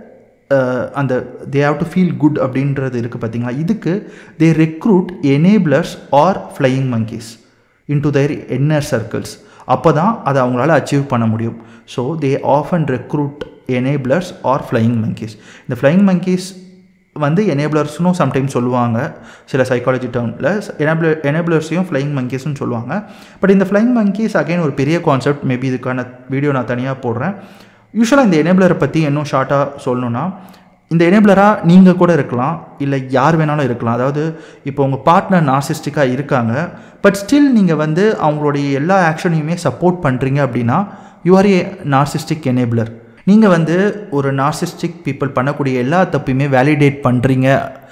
S1: அஹ், அந்த they have to feel good அப்படின்றது இருக்குது பார்த்தீங்களா இதுக்கு they recruit enablers or flying monkeys into their inner circles அப்போ தான் அதை அவங்களால அச்சீவ் பண்ண முடியும் so they often recruit enablers or flying monkeys இந்த ஃப்ளையிங் monkeys வந்து எனேபிளர்ஸ்னும் சம்டைம்ஸ் சொல்லுவாங்க சில சைக்காலஜி டேர்மில் எனேபிளர் எனேபிளர்ஸையும் ஃப்ளையிங் மங்கீஸ்னு சொல்லுவாங்க பட் இந்த ஃப்ளையிங் மங்கீஸ் அகைன் ஒரு பெரிய கான்செப்ட் மேபி இதுக்கான வீடியோ நான் தனியாக போடுறேன் யூஸ்வலாக இந்த எனேபிளரை பற்றி இன்னும் ஷார்ட்டாக சொல்லணும்னா இந்த எனேபிளராக நீங்கள் கூட இருக்கலாம் இல்லை யார் வேணாலும் இருக்கலாம் அதாவது இப்போ உங்கள் பார்ட்னர் நார்சிஸ்டிக்காக இருக்காங்க பட் ஸ்டில் நீங்கள் வந்து அவங்களுடைய எல்லா ஆக்ஷனையுமே சப்போர்ட் பண்ணுறீங்க அப்படின்னா you are a narcissistic enabler நீங்கள் வந்து ஒரு நார்சிஸ்டிக் பீப்புள் பண்ணக்கூடிய எல்லா தப்பையுமே வேலிடேட் பண்ணுறீங்க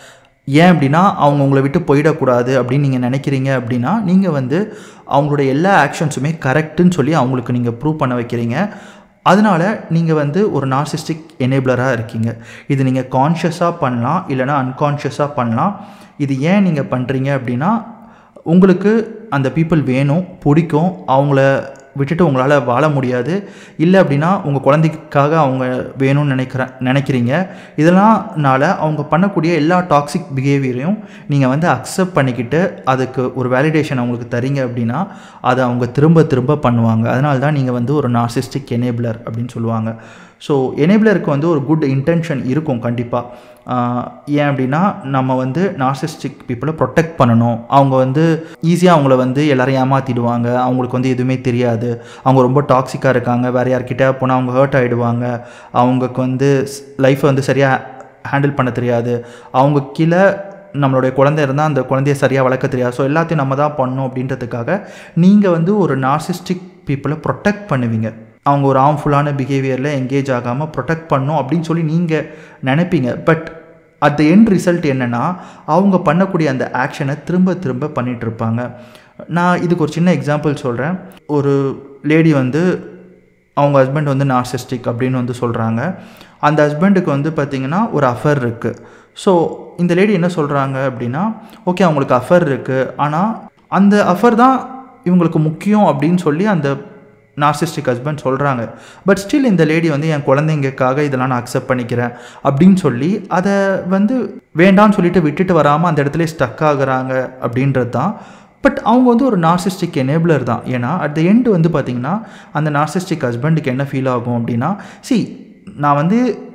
S1: ஏன் அப்படின்னா அவங்க உங்களை விட்டு போயிடக்கூடாது அப்படின்னு நீங்கள் நினைக்கிறீங்க அப்படின்னா நீங்கள் வந்து அவங்களுடைய எல்லா ஆக்ஷன்ஸுமே கரெக்டுன்னு சொல்லி அவங்களுக்கு நீங்கள் ப்ரூவ் பண்ண வைக்கிறீங்க அதனால் நீங்கள் வந்து ஒரு நார்சிஸ்டிக் எனேபிளராக இருக்கீங்க இது நீங்கள் கான்ஷியஸாக பண்ணலாம் இல்லைனா அன்கான்ஷியஸாக பண்ணலாம் இது ஏன் நீங்கள் பண்ணுறீங்க அப்படின்னா உங்களுக்கு அந்த பீப்புள் வேணும் பிடிக்கும் அவங்கள விட்டுட்டு உங்களால் வாழ முடியாது இல்லை அப்படின்னா உங்கள் குழந்தைக்காக அவங்க வேணும்னு நினைக்கிற நினைக்கிறீங்க இதெல்லாம்னால அவங்க பண்ணக்கூடிய எல்லா டாக்ஸிக் பிஹேவியரையும் நீங்கள் வந்து அக்செப்ட் பண்ணிக்கிட்டு அதுக்கு ஒரு வேலிடேஷன் அவங்களுக்கு தரீங்க அப்படின்னா அதை அவங்க திரும்ப திரும்ப பண்ணுவாங்க அதனால தான் நீங்கள் வந்து ஒரு நார்சிஸ்டிக் எனேபிளர் அப்படின்னு சொல்லுவாங்க ஸோ எனேபிளருக்கு வந்து ஒரு குட் இன்டென்ஷன் இருக்கும் கண்டிப்பாக ஏன் அப்படின்னா நம்ம வந்து நார்சிஸ்டிக் பீப்புளை ப்ரொடெக்ட் பண்ணணும் அவங்க வந்து ஈஸியாக அவங்கள வந்து எல்லாரையும் ஏமாற்றிடுவாங்க அவங்களுக்கு வந்து எதுவுமே தெரியாது அவங்க ரொம்ப டாக்ஸிக்காக இருக்காங்க வேறு யார்கிட்ட போனால் அவங்க ஹர்ட் ஆகிடுவாங்க அவங்களுக்கு வந்து லைஃப்பை வந்து சரியாக ஹேண்டில் பண்ண தெரியாது அவங்க கீழே நம்மளுடைய குழந்தை இருந்தால் அந்த குழந்தைய சரியாக வளர்க்க தெரியாது ஸோ எல்லாத்தையும் நம்ம தான் பண்ணணும் அப்படின்றதுக்காக நீங்கள் வந்து ஒரு நார்சிஸ்டிக் பீப்புளை ப்ரொடெக்ட் பண்ணுவீங்க அவங்க ஒரு ஆர்ம்ஃபுல்லான பிஹேவியரில் எங்கேஜ் ஆகாமல் ப்ரொடெக்ட் பண்ணும் அப்படின்னு சொல்லி நீங்கள் நினைப்பீங்க but at the end result என்னென்னா அவங்க பண்ணக்கூடிய அந்த ஆக்ஷனை திரும்ப திரும்ப பண்ணிகிட்டு இருப்பாங்க நான் இதுக்கு ஒரு சின்ன எக்ஸாம்பிள் சொல்கிறேன் ஒரு லேடி வந்து அவங்க ஹஸ்பண்ட் வந்து நார்சிஸ்டிக் அப்படின்னு வந்து சொல்கிறாங்க அந்த ஹஸ்பண்டுக்கு வந்து பார்த்திங்கன்னா ஒரு அஃபர் இருக்குது ஸோ இந்த லேடி என்ன சொல்கிறாங்க அப்படின்னா ஓகே அவங்களுக்கு அஃபர் இருக்குது ஆனால் அந்த அஃபர் தான் இவங்களுக்கு முக்கியம் அப்படின்னு சொல்லி அந்த நார்சிஸ்டிக் ஹஸ்பண்ட் சொல்கிறாங்க பட் ஸ்டில் இந்த லேடி வந்து என் குழந்தைங்களுக்காக இதெல்லாம் நான் அக்செப்ட் பண்ணிக்கிறேன் அப்படின்னு சொல்லி அதை வந்து வேண்டாம்னு சொல்லிட்டு விட்டுட்டு வராமல் அந்த இடத்துல ஸ்டக் ஆகுறாங்க அப்படின்றது தான் பட் அவங்க வந்து ஒரு நார்சிஸ்டிக் எனேபிளர் தான் ஏன்னா அட் த எண்டு வந்து பார்த்திங்கன்னா அந்த நார்சிஸ்டிக் ஹஸ்பண்டுக்கு என்ன ஃபீல் ஆகும் அப்படின்னா சி நான் வந்து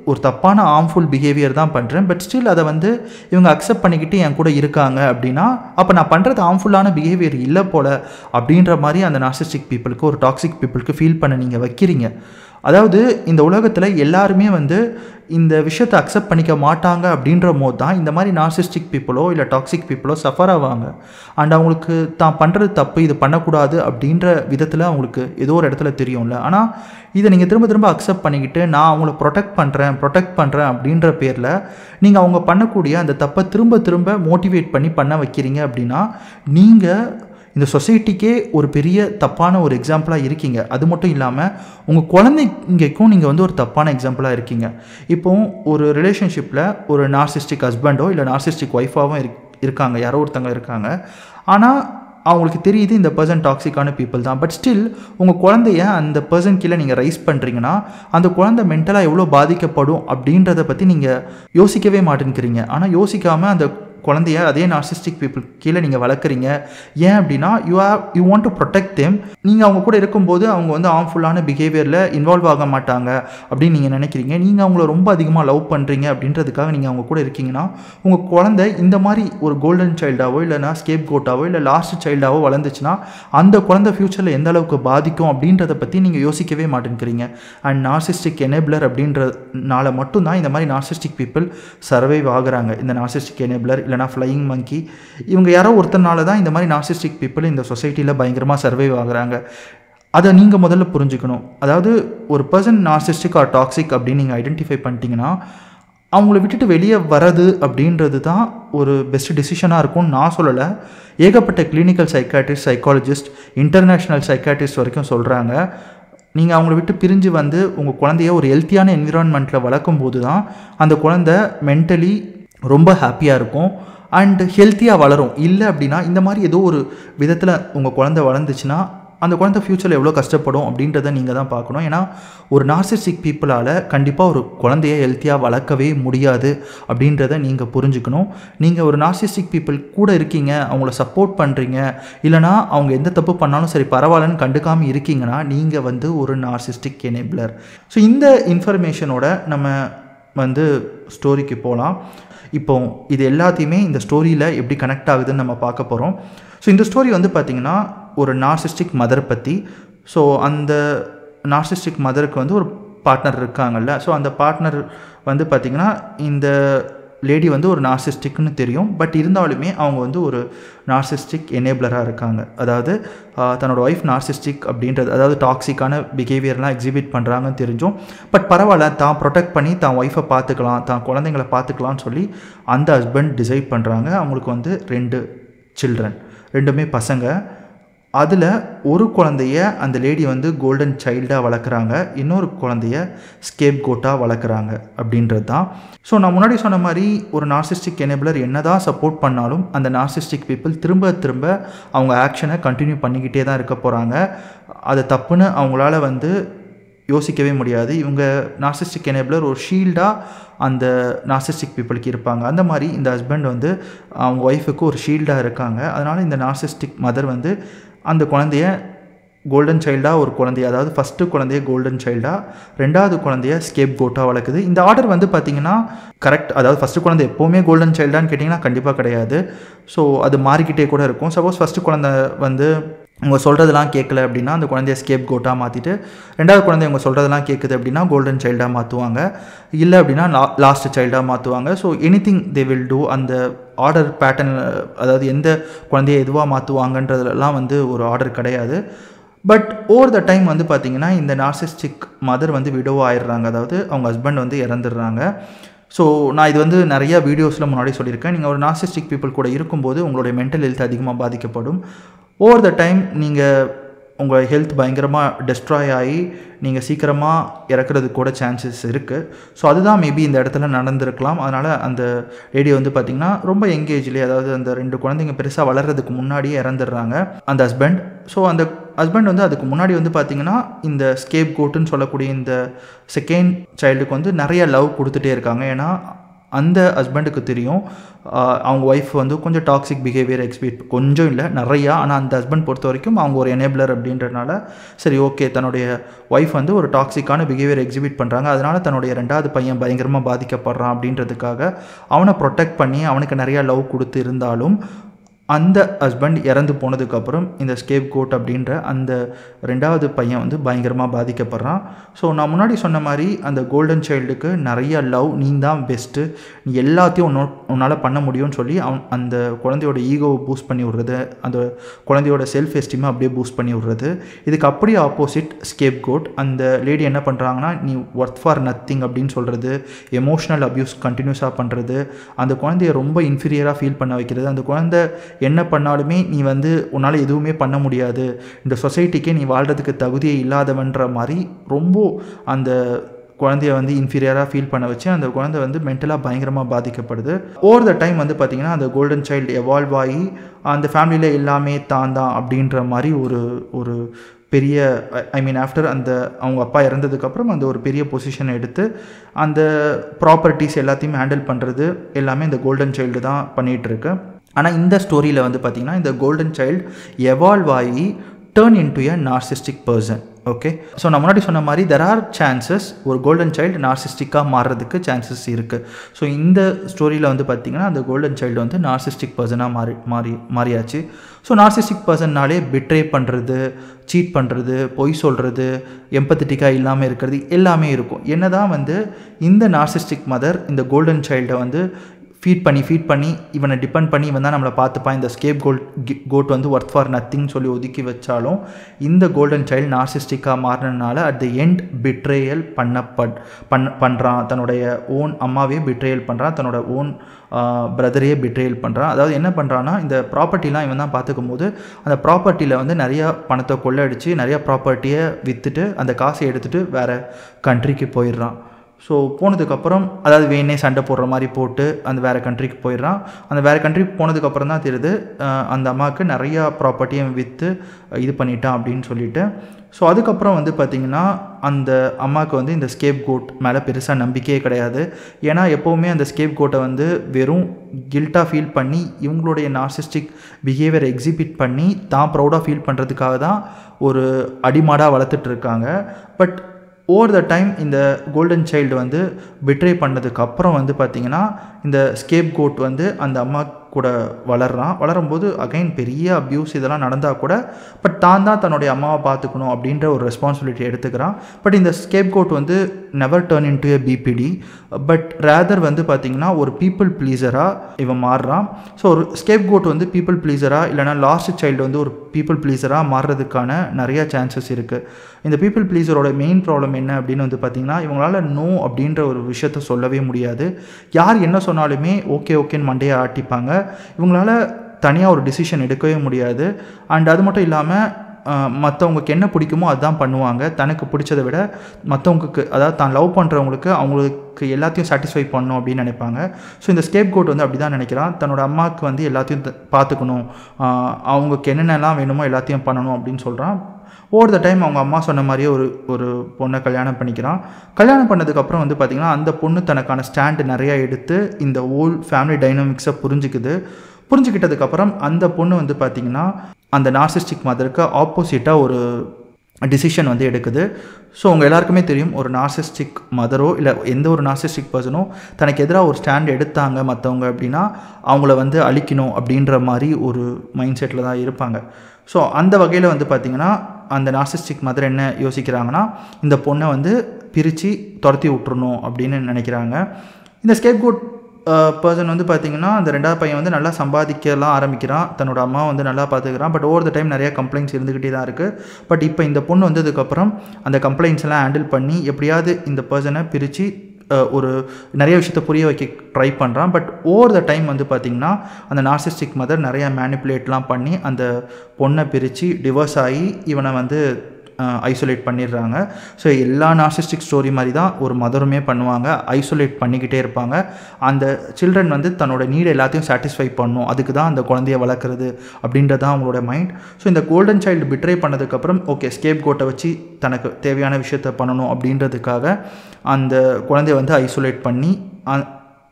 S1: ஒரு தப்பான ஆர்ம்ஃபுல் பிஹேவியர் தான் பண்ணுறேன் பட் ஸ்டில் அதை வந்து இவங்க அக்செப்ட் பண்ணிக்கிட்டு என் கூட இருக்காங்க அப்படின்னா அப்போ நான் பண்ணுறது ஆர்ம்ஃபுல்லான பிஹேவியர் இல்லை போல அப்படின்ற மாதிரி அந்த நார்சிஸ்டிக் பீப்புளுக்கு ஒரு டாக்ஸிக் பீப்புளுக்கு ஃபீல் பண்ண நீங்கள் வைக்கிறீங்க அதாவது இந்த உலகத்தில் எல்லாருமே வந்து இந்த விஷயத்தை அக்செப்ட் பண்ணிக்க மாட்டாங்க அப்படின்ற போது தான் இந்த மாதிரி நார்சிஸ்டிக் பீப்புளோ இல்லை டாக்ஸிக் பீப்புளோ சஃபர் ஆவாங்க அண்ட் அவங்களுக்கு தான் பண்ணுறது தப்பு இது பண்ணக்கூடாது அப்படின்ற விதத்தில் அவங்களுக்கு ஏதோ ஒரு இடத்துல தெரியும்ல ஆனால் இதை நீங்கள் திரும்ப திரும்ப அக்செப்ட் பண்ணிக்கிட்டு நான் அவங்கள ப்ரொடெக்ட் பண்ணுறேன் ப்ரொடெக்ட் பண்ணுறேன் அப்படின்ற பேரில் நீங்கள் அவங்க பண்ணக்கூடிய அந்த தப்பை திரும்ப திரும்ப மோட்டிவேட் பண்ணி பண்ண வைக்கிறீங்க அப்படின்னா நீங்கள் இந்த சொசைட்டிக்கே ஒரு பெரிய தப்பான ஒரு எக்ஸாம்பிளாக இருக்கீங்க அது மட்டும் இல்லாமல் உங்கள் குழந்தைங்களுக்கும் நீங்கள் வந்து ஒரு தப்பான எக்ஸாம்பிளாக இருக்கீங்க இப்போ ஒரு ரிலேஷன்ஷிப்பில் ஒரு நார்சிஸ்டிக் ஹஸ்பண்டோ இல்லை நார்சிஸ்டிக் ஒய்ஃபாகவும் இருக் இருக்காங்க யாரோ ஒருத்தங்க இருக்காங்க ஆனால் அவங்களுக்கு தெரியுது இந்த பர்சன் டாக்ஸிக்கான பீப்புள் தான் பட் ஸ்டில் உங்கள் குழந்தைய அந்த பர்சன் கீழே நீங்கள் ரைஸ் பண்ணுறீங்கன்னா அந்த குழந்தை மென்டலாக எவ்வளோ பாதிக்கப்படும் அப்படின்றத பற்றி நீங்கள் யோசிக்கவே மாட்டேங்கிறீங்க ஆனால் யோசிக்காமல் அந்த குழந்தைய அதே நார்சிஸ்டிக் பீப்புள் கீழே நீங்கள் வளர்க்குறீங்க ஏன் அப்படின்னா you have you want to protect them நீங்கள் அவங்க கூட இருக்கும்போது அவங்க வந்து ஆர்ம்ஃபுல்லான பிஹேவியரில் இன்வால்வ் ஆக மாட்டாங்க அப்படின்னு நீங்கள் நினைக்கிறீங்க நீங்கள் அவங்கள ரொம்ப அதிகமாக லவ் பண்ணுறீங்க அப்படின்றதுக்காக நீங்கள் அவங்க கூட இருக்கீங்கன்னா உங்கள் குழந்தை இந்த மாதிரி ஒரு கோல்டன் சைல்டாவோ இல்லைனா ஸ்கேப் கோட்டாவோ இல்லை லாஸ்ட் சைல்டாவோ வளர்ந்துச்சுன்னா அந்த குழந்தை ஃப்யூச்சரில் எந்த அளவுக்கு பாதிக்கும் அப்படின்றத பற்றி நீங்கள் யோசிக்கவே மாட்டேங்கிறீங்க அண்ட் நார்சிஸ்டிக் எனேபிளர் அப்படின்றனால மட்டும்தான் இந்த மாதிரி நார்சிஸ்டிக் பீப்புள் சர்வைவ் ஆகுறாங்க இந்த நார்சிஸ்டிக் எனேபிளர் இல்லைனா ஃப்ளையிங் மங்கி இவங்க யாரோ ஒருத்தனால தான் இந்த மாதிரி நார்சிஸ்டிக் பீப்புள் இந்த சொசைட்டியில் பயங்கரமாக சர்வைவ் ஆகுறாங்க அதை நீங்கள் முதல்ல புரிஞ்சுக்கணும் அதாவது ஒரு பர்சன் நார்சிஸ்டிக் ஆர் டாக்ஸிக் அப்படின்னு நீங்கள் ஐடென்டிஃபை பண்ணிட்டீங்கன்னா அவங்கள விட்டுட்டு வெளியே வர்றது அப்படின்றது தான் ஒரு பெஸ்ட் டிசிஷனாக இருக்கும்னு நான் சொல்லலை ஏகப்பட்ட clinical psychiatrist psychologist international psychiatrist வரைக்கும் சொல்கிறாங்க நீங்கள் அவங்கள விட்டு பிரிஞ்சு வந்து உங்கள் குழந்தைய ஒரு ஹெல்த்தியான என்விரான்மெண்ட்டில் வளர்க்கும் போது தான் அந்த குழந்தை மென்டலி ரொம்ப ஹாப்பியாக இருக்கும் அண்ட் ஹெல்த்தியாக வளரும் இல்லை அப்படின்னா இந்த மாதிரி ஏதோ ஒரு விதத்தில் உங்கள் குழந்தை வளர்ந்துச்சுன்னா அந்த குழந்தை ஃப்யூச்சரில் எவ்வளோ கஷ்டப்படும் அப்படின்றத நீங்கள் தான் பார்க்கணும் ஏன்னா ஒரு நார்சிஸ்டிக் பீப்புளால் கண்டிப்பாக ஒரு குழந்தைய ஹெல்த்தியாக வளர்க்கவே முடியாது அப்படின்றத நீங்கள் புரிஞ்சுக்கணும் நீங்கள் ஒரு நார்சிஸ்டிக் பீப்புள் கூட இருக்கீங்க அவங்கள சப்போர்ட் பண்ணுறீங்க இல்லைனா அவங்க எந்த தப்பு பண்ணாலும் சரி பரவாயில்லன்னு கண்டுக்காமல் இருக்கீங்கன்னா நீங்கள் வந்து ஒரு நார்சிஸ்டிக் எனேபிளர் ஸோ இந்த இன்ஃபர்மேஷனோட நம்ம வந்து ஸ்டோரிக்கு போகலாம் இப்போ இது எல்லாத்தையுமே இந்த ஸ்டோரியில் எப்படி கனெக்ட் ஆகுதுன்னு நம்ம பார்க்க போகிறோம் ஸோ இந்த ஸ்டோரி வந்து பார்த்திங்கன்னா ஒரு நார்சிஸ்டிக் மதர் பற்றி ஸோ அந்த நார்சிஸ்டிக் மதருக்கு வந்து ஒரு பார்ட்னர் இருக்காங்கல்ல ஸோ அந்த பார்ட்னர் வந்து பார்த்திங்கன்னா இந்த லேடி வந்து ஒரு நார்சிஸ்டிக்னு தெரியும் பட் இருந்தாலுமே அவங்க வந்து ஒரு நார்சிஸ்டிக் எனேபிளராக இருக்காங்க அதாவது தன்னோட ஒய்ஃப் நார்சிஸ்டிக் அப்படின்றது அதாவது டாக்ஸிக்கான பிஹேவியர்லாம் எக்ஸிபிட் பண்ணுறாங்கன்னு தெரிஞ்சும் பட் பரவாயில்ல தான் ப்ரொடெக்ட் பண்ணி தான் ஒய்ஃபை பார்த்துக்கலாம் தான் குழந்தைங்களை பார்த்துக்கலாம்னு சொல்லி அந்த ஹஸ்பண்ட் டிசைட் பண்ணுறாங்க அவங்களுக்கு வந்து ரெண்டு சில்ட்ரன் ரெண்டுமே பசங்க அதில் ஒரு குழந்தைய அந்த லேடி வந்து கோல்டன் சைல்டாக வளர்க்குறாங்க இன்னொரு குழந்தைய ஸ்கேப் கோட்டாக வளர்க்குறாங்க அப்படின்றது தான் ஸோ நான் முன்னாடி சொன்ன மாதிரி ஒரு நார்சிஸ்டிக் எனேபிளர் என்ன தான் சப்போர்ட் பண்ணாலும் அந்த நார்சிஸ்டிக் பீப்புள் திரும்ப திரும்ப அவங்க ஆக்ஷனை கண்டினியூ பண்ணிக்கிட்டே தான் இருக்க போகிறாங்க அது தப்புன்னு அவங்களால வந்து யோசிக்கவே முடியாது இவங்க நார்சிஸ்டிக் எனேபிளர் ஒரு ஷீல்டாக அந்த நார்சிஸ்டிக் பீப்புளுக்கு இருப்பாங்க அந்த மாதிரி இந்த ஹஸ்பண்ட் வந்து அவங்க ஒய்ஃபுக்கு ஒரு ஷீல்டாக இருக்காங்க அதனால் இந்த நார்சிஸ்டிக் மதர் வந்து அந்த குழந்தைய கோல்டன் சைல்டாக ஒரு குழந்தைய அதாவது ஃபஸ்ட்டு குழந்தைய கோல்டன் சைல்டாக ரெண்டாவது குழந்தைய ஸ்கேப் கோட்டாக வளர்க்குது இந்த ஆர்டர் வந்து பார்த்திங்கன்னா கரெக்ட் அதாவது ஃபஸ்ட்டு குழந்தை எப்போவுமே கோல்டன் சைல்டான்னு கேட்டிங்கன்னா கண்டிப்பாக கிடையாது ஸோ அது மாறிக்கிட்டே கூட இருக்கும் சப்போஸ் ஃபஸ்ட்டு குழந்தை வந்து உங்கள் சொல்கிறதெல்லாம் கேட்கல அப்படின்னா அந்த குழந்தைய ஸ்கேப் கோட்டாக மாற்றிட்டு ரெண்டாவது குழந்தை உங்கள் சொல்கிறதெல்லாம் கேட்குது அப்படின்னா கோல்டன் சைல்டாக மாற்றுவாங்க இல்லை அப்படின்னா லா லாஸ்ட் சைல்டாக மாற்றுவாங்க so anything they will do அந்த ஆர்டர் பேட்டர்ன் அதாவது எந்த குழந்தைய எதுவாக மாற்றுவாங்கன்றதுலாம் வந்து ஒரு ஆர்டர் கிடையாது பட் ஓவர் த டைம் வந்து பார்த்திங்கன்னா இந்த நார்சிஸ்டிக் மதர் வந்து விடோவ் ஆயிடுறாங்க அதாவது அவங்க ஹஸ்பண்ட் வந்து இறந்துடுறாங்க ஸோ நான் இது வந்து நிறைய வீடியோஸில் முன்னாடி சொல்லியிருக்கேன் நீங்கள் ஒரு நார்சிஸ்டிக் பீப்புள் கூட இருக்கும்போது உங்களுடைய மென்டல் ஹெல்த் அதிகமாக பாதிக்கப்படும் ஓவர் த டைம் நீங்கள் உங்கள் ஹெல்த் பயங்கரமாக டெஸ்ட்ராய் ஆகி நீங்கள் சீக்கிரமாக இறக்குறதுக்கு கூட சான்சஸ் இருக்குது ஸோ அதுதான் மேபி இந்த இடத்துல நடந்திருக்கலாம் அதனால் அந்த லேடி வந்து பார்த்திங்கன்னா ரொம்ப எங்கேஜ்லேயே அதாவது அந்த ரெண்டு குழந்தைங்க பெருசாக வளர்கிறதுக்கு முன்னாடியே இறந்துடுறாங்க அந்த ஹஸ்பண்ட் ஸோ அந்த ஹஸ்பண்ட் வந்து அதுக்கு முன்னாடி வந்து பார்த்திங்கன்னா இந்த ஸ்கேப் கோட்டுன்னு சொல்லக்கூடிய இந்த செகண்ட் சைல்டுக்கு வந்து நிறைய லவ் கொடுத்துட்டே இருக்காங்க ஏன்னா அந்த ஹஸ்பண்டுக்கு தெரியும் ஆஹ் அவங்க ஒய்ஃப் வந்து கொஞ்சம் டாக்ஸிக் பிஹேவியர் எக்ஸ்பீட் கொஞ்சம் இல்லை நிறையா ஆனால் அந்த ஹஸ்பண்ட் பொறுத்த வரைக்கும் அவங்க ஒரு எனேபிளர் அப்படின்றனால சரி ஓகே தன்னுடைய ஒய்ஃப் வந்து ஒரு டாக்ஸிக்கான பிஹேவியர் எக்ஸிபிட் பண்ணுறாங்க அதனால் தன்னுடைய ரெண்டாவது பையன் பயங்கரமாக பாதிக்கப்படுறான் அப்படின்றதுக்காக அவனை ப்ரொடெக்ட் பண்ணி அவனுக்கு நிறையா லவ் கொடுத்து இருந்தாலும் அந்த ஹஸ்பண்ட் இறந்து போனதுக்கப்புறம் இந்த ஸ்கேப் கோட் அப்படின்ற அந்த ரெண்டாவது பையன் வந்து பயங்கரமாக பாதிக்கப்படுறான் ஸோ நான் முன்னாடி சொன்ன மாதிரி அந்த கோல்டன் சைல்டுக்கு நிறைய லவ் நீ தான் பெஸ்ட்டு நீ எல்லாத்தையும் உன்னோ உன்னால் பண்ண முடியும்னு சொல்லி அவன் அந்த குழந்தையோட ஈகோவை பூஸ்ட் பண்ணி விடுறது அந்த குழந்தையோட செல்ஃப் எஸ்டீமை அப்படியே பூஸ்ட் பண்ணி விடுறது இதுக்கு அப்படியே ஆப்போசிட் ஸ்கேப் கோட் அந்த லேடி என்ன பண்ணுறாங்கன்னா நீ ஒர்த் ஃபார் நத்திங் அப்படின்னு சொல்கிறது எமோஷ்னல் அப்யூஸ் கண்டினியூஸாக பண்ணுறது அந்த குழந்தைய ரொம்ப இன்ஃபீரியராக ஃபீல் பண்ண வைக்கிறது அந்த குழந்தை என்ன பண்ணாலுமே நீ வந்து உன்னால் எதுவுமே பண்ண முடியாது இந்த சொசைட்டிக்கே நீ வாழ்கிறதுக்கு தகுதியே இல்லாதவன்ற மாதிரி ரொம்ப அந்த குழந்தைய வந்து இன்ஃபீரியராக ஃபீல் பண்ண வச்சு அந்த குழந்தை வந்து மென்டலாக பயங்கரமாக பாதிக்கப்படுது ஓவர் த டைம் வந்து பார்த்திங்கன்னா அந்த கோல்டன் சைல்டு எவால்வ் ஆகி அந்த ஃபேமிலியில் எல்லாமே தான் தான் அப்படின்ற மாதிரி ஒரு ஒரு பெரிய ஐ மீன் ஆஃப்டர் அந்த அவங்க அப்பா இறந்ததுக்கப்புறம் அந்த ஒரு பெரிய பொசிஷன் எடுத்து அந்த ப்ராப்பர்ட்டிஸ் எல்லாத்தையும் ஹேண்டில் பண்ணுறது எல்லாமே இந்த கோல்டன் சைல்டு தான் பண்ணிகிட்டு இருக்கு ஆனால் இந்த ஸ்டோரியில் வந்து பார்த்திங்கன்னா இந்த கோல்டன் சைல்டு எவால்வ் ஆகி turn into a narcissistic person okay so நான் முன்னாடி சொன்ன மாதிரி தெர் ஆர் சான்சஸ் ஒரு கோல்டன் சைல்டு நார்சிஸ்டிக்காக மாறுறதுக்கு சான்சஸ் இருக்குது ஸோ இந்த ஸ்டோரியில் வந்து பார்த்திங்கன்னா அந்த கோல்டன் சைல்டு வந்து நார்சிஸ்டிக் பர்சனாக மாறி மாறி மாறியாச்சு ஸோ நார்சிஸ்டிக் பர்சன்னாலே பிட்ரே பண்ணுறது சீட் பண்ணுறது பொய் சொல்கிறது எம்பத்தட்டிக்காக இல்லாமல் இருக்கிறது எல்லாமே இருக்கும் என்ன தான் வந்து இந்த நார்சிஸ்டிக் மதர் இந்த கோல்டன் சைல்டை வந்து ஃபீட் பண்ணி ஃபீட் பண்ணி இவனை டிபெண்ட் பண்ணி இவன் தான் நம்மளை பார்த்துப்பான் இந்த ஸ்கேப் கோல்ட் கோட் வந்து ஒர்த் ஃபார் நத்திங் சொல்லி ஒதுக்கி வச்சாலும் இந்த கோல்டன் சைல்டு நார்சிஸ்டிக்காக மாறினதுனால அட் த எண்ட் பிட்ரேயல் பண்ணப்பட் பண் பண்ணுறான் தன்னுடைய ஓன் அம்மாவே பிட்ரேயல் பண்ணுறான் தன்னோட ஓன் பிரதரையே பிட்ரேயல் பண்ணுறான் அதாவது என்ன பண்ணுறான்னா இந்த ப்ராப்பர்ட்டிலாம் இவன் தான் பார்த்துக்கும் போது அந்த ப்ராப்பர்ட்டியில் வந்து நிறையா பணத்தை கொள்ளடிச்சு நிறையா ப்ராப்பர்ட்டியை விற்றுட்டு அந்த காசை எடுத்துகிட்டு வேறு கண்ட்ரிக்கு போயிடுறான் ஸோ போனதுக்கப்புறம் அதாவது வேணே சண்டை போடுற மாதிரி போட்டு அந்த வேறு கண்ட்ரிக்கு போயிடுறான் அந்த வேறு கண்ட்ரிக்கு போனதுக்கப்புறம் தான் தெரியுது அஹ் அந்த அம்மாவுக்கு நிறையா ப்ராப்பர்ட்டியை விற்று இது பண்ணிட்டான் அப்படின்னு சொல்லிட்டு ஸோ அதுக்கப்புறம் வந்து பார்த்திங்கன்னா அந்த அம்மாவுக்கு வந்து இந்த ஸ்கேப் கோட் மேலே பெருசாக நம்பிக்கையே கிடையாது ஏன்னா எப்போவுமே அந்த ஸ்கேப் கோட்டை வந்து வெறும் கில்ட்டாக ஃபீல் பண்ணி இவங்களுடைய நார்சிஸ்டிக் பிஹேவியர் எக்ஸிபிட் பண்ணி தான் ப்ரௌடாக ஃபீல் பண்ணுறதுக்காக தான் ஒரு அடிமாடாக வளர்த்துட்டு இருக்காங்க பட் ஓவர் த டைம் இந்த கோல்டன் சைல்டு வந்து பிட்ரே பண்ணதுக்கு அப்புறம் வந்து பார்த்திங்கன்னா இந்த ஸ்கேப் கோட் வந்து அந்த அம்மா கூட வளர்றான் வளரும்போது அகைன் பெரிய அப்யூஸ் இதெல்லாம் நடந்தால் கூட பட் தான் தான் தன்னுடைய அம்மாவை பார்த்துக்கணும் அப்படின்ற ஒரு ரெஸ்பான்சிபிலிட்டி எடுத்துக்கிறான் பட் இந்த ஸ்கேப் கோட் வந்து never turn into a BPD but rather வந்து பார்த்திங்கன்னா ஒரு பீப்புள் ப்ளீஸராக இவன் மாறுறான் ஸோ ஒரு ஸ்கேப் கோட் வந்து பீப்புள் ப்ளீஸராக இல்லைனா லாஸ்ட் சைல்டு வந்து ஒரு பீப்புள் ப்ளீஸராக மாறுறதுக்கான நிறைய சான்சஸ் இருக்குது இந்த பீப்புள் ப்ளீஸரோட மெயின் ப்ராப்ளம் என்ன அப்படின்னு வந்து பார்த்திங்கன்னா இவங்களால நோ அப்படின்ற ஒரு விஷயத்த சொல்லவே முடியாது யார் என்ன சொன்னாலுமே ஓகே ஓகேன்னு மண்டையை ஆட்டிப்பாங்க இவங்களால தனியாக ஒரு டிசிஷன் எடுக்கவே முடியாது அண்ட் அது மட்டும் இல்லாமல் மற்றவங்களுக்கு என்ன பிடிக்குமோ அதுதான் பண்ணுவாங்க தனக்கு பிடிச்சதை விட மற்றவங்களுக்கு அதாவது தான் லவ் பண்ணுறவங்களுக்கு அவங்களுக்கு எல்லாத்தையும் சாட்டிஸ்ஃபை பண்ணணும் அப்படின்னு நினைப்பாங்க ஸோ இந்த ஸ்கேப் கோட் வந்து அப்படி தான் நினைக்கிறான் தன்னோட அம்மாவுக்கு வந்து எல்லாத்தையும் த- பார்த்துக்கணும் ஆஹ் அவங்களுக்கு என்னென்னலாம் வேணுமோ எல்லாத்தையும் பண்ணணும் அப்படின்னு சொல்கிறான் ஓவர் த டைம் அவங்க அம்மா சொன்ன மாதிரியே ஒரு ஒரு பொண்ணை கல்யாணம் பண்ணிக்கிறான் கல்யாணம் பண்ணதுக்கப்புறம் வந்து பார்த்திங்கன்னா அந்த பொண்ணு தனக்கான ஸ்டாண்டு நிறையா எடுத்து இந்த ஓல் ஃபேமிலி டைனமிக்ஸை புரிஞ்சுக்குது புரிஞ்சுக்கிட்டதுக்கப்புறம் அந்த பொண்ணு வந்து பார்த்திங்கன்னா அந்த நார்சிஸ்டிக் மதருக்கு ஆப்போசிட்டாக ஒரு டிசிஷன் வந்து எடுக்குது ஸோ உங்கள் எல்லாருக்குமே தெரியும் ஒரு நார்சிஸ்டிக் மதரோ இல்லை எந்த ஒரு நார்சிஸ்டிக் பர்சனோ தனக்கு எதிராக ஒரு ஸ்டாண்ட் எடுத்தாங்க மற்றவங்க அப்படின்னா அவங்கள வந்து அழிக்கணும் அப்படின்ற மாதிரி ஒரு மைண்ட் செட்டில் தான் இருப்பாங்க ஸோ அந்த வகையில் வந்து பார்த்திங்கன்னா அந்த நார்சிஸ்டிக் மதர் என்ன யோசிக்கிறாங்கன்னா இந்த பொண்ணை வந்து பிரித்து துரத்தி விட்டுறணும் அப்படின்னு நினைக்கிறாங்க இந்த ஸ்கேப் கோட் பர்சன் வந்து பார்த்திங்கன்னா அந்த ரெண்டாவது பையன் வந்து நல்லா சம்பாதிக்கலாம் ஆரம்பிக்கிறான் தன்னோட அம்மா வந்து நல்லா பார்த்துக்கிறான் பட் ஓவர் த டைம் நிறையா கம்ப்ளைண்ட்ஸ் இருந்துக்கிட்டே தான் இருக்குது பட் இப்போ இந்த பொண்ணு வந்ததுக்கப்புறம் அந்த கம்ப்ளைண்ட்ஸ் எல்லாம் ஹேண்டில் பண்ணி எப்படியாவது இந்த பர்சனை பிரித்து ஒரு நிறைய விஷயத்த புரிய வைக்க ட்ரை பண்ணுறான் பட் ஓவர் த டைம் வந்து பார்த்திங்கன்னா அந்த நார்சிஸ்டிக் மதர் நிறையா மேனிப்புலேட்லாம் பண்ணி அந்த பொண்ணை பிரித்து டிவோர்ஸ் ஆகி இவனை வந்து ஐசோலேட் பண்ணிடுறாங்க ஸோ எல்லா நார்சிஸ்டிக் ஸ்டோரி மாதிரி தான் ஒரு மதருமே பண்ணுவாங்க ஐசோலேட் பண்ணிக்கிட்டே இருப்பாங்க அந்த சில்ட்ரன் வந்து தன்னோட நீடு எல்லாத்தையும் சாட்டிஸ்ஃபை பண்ணும் அதுக்கு தான் அந்த குழந்தைய வளர்க்குறது அப்படின்றது தான் அவங்களோட மைண்ட் ஸோ இந்த கோல்டன் சைல்டு பிட்ரே பண்ணதுக்கப்புறம் ஓகே ஸ்கேப் கோட்டை வச்சு தனக்கு தேவையான விஷயத்த பண்ணணும் அப்படின்றதுக்காக அந்த குழந்தைய வந்து ஐசோலேட் பண்ணி அ-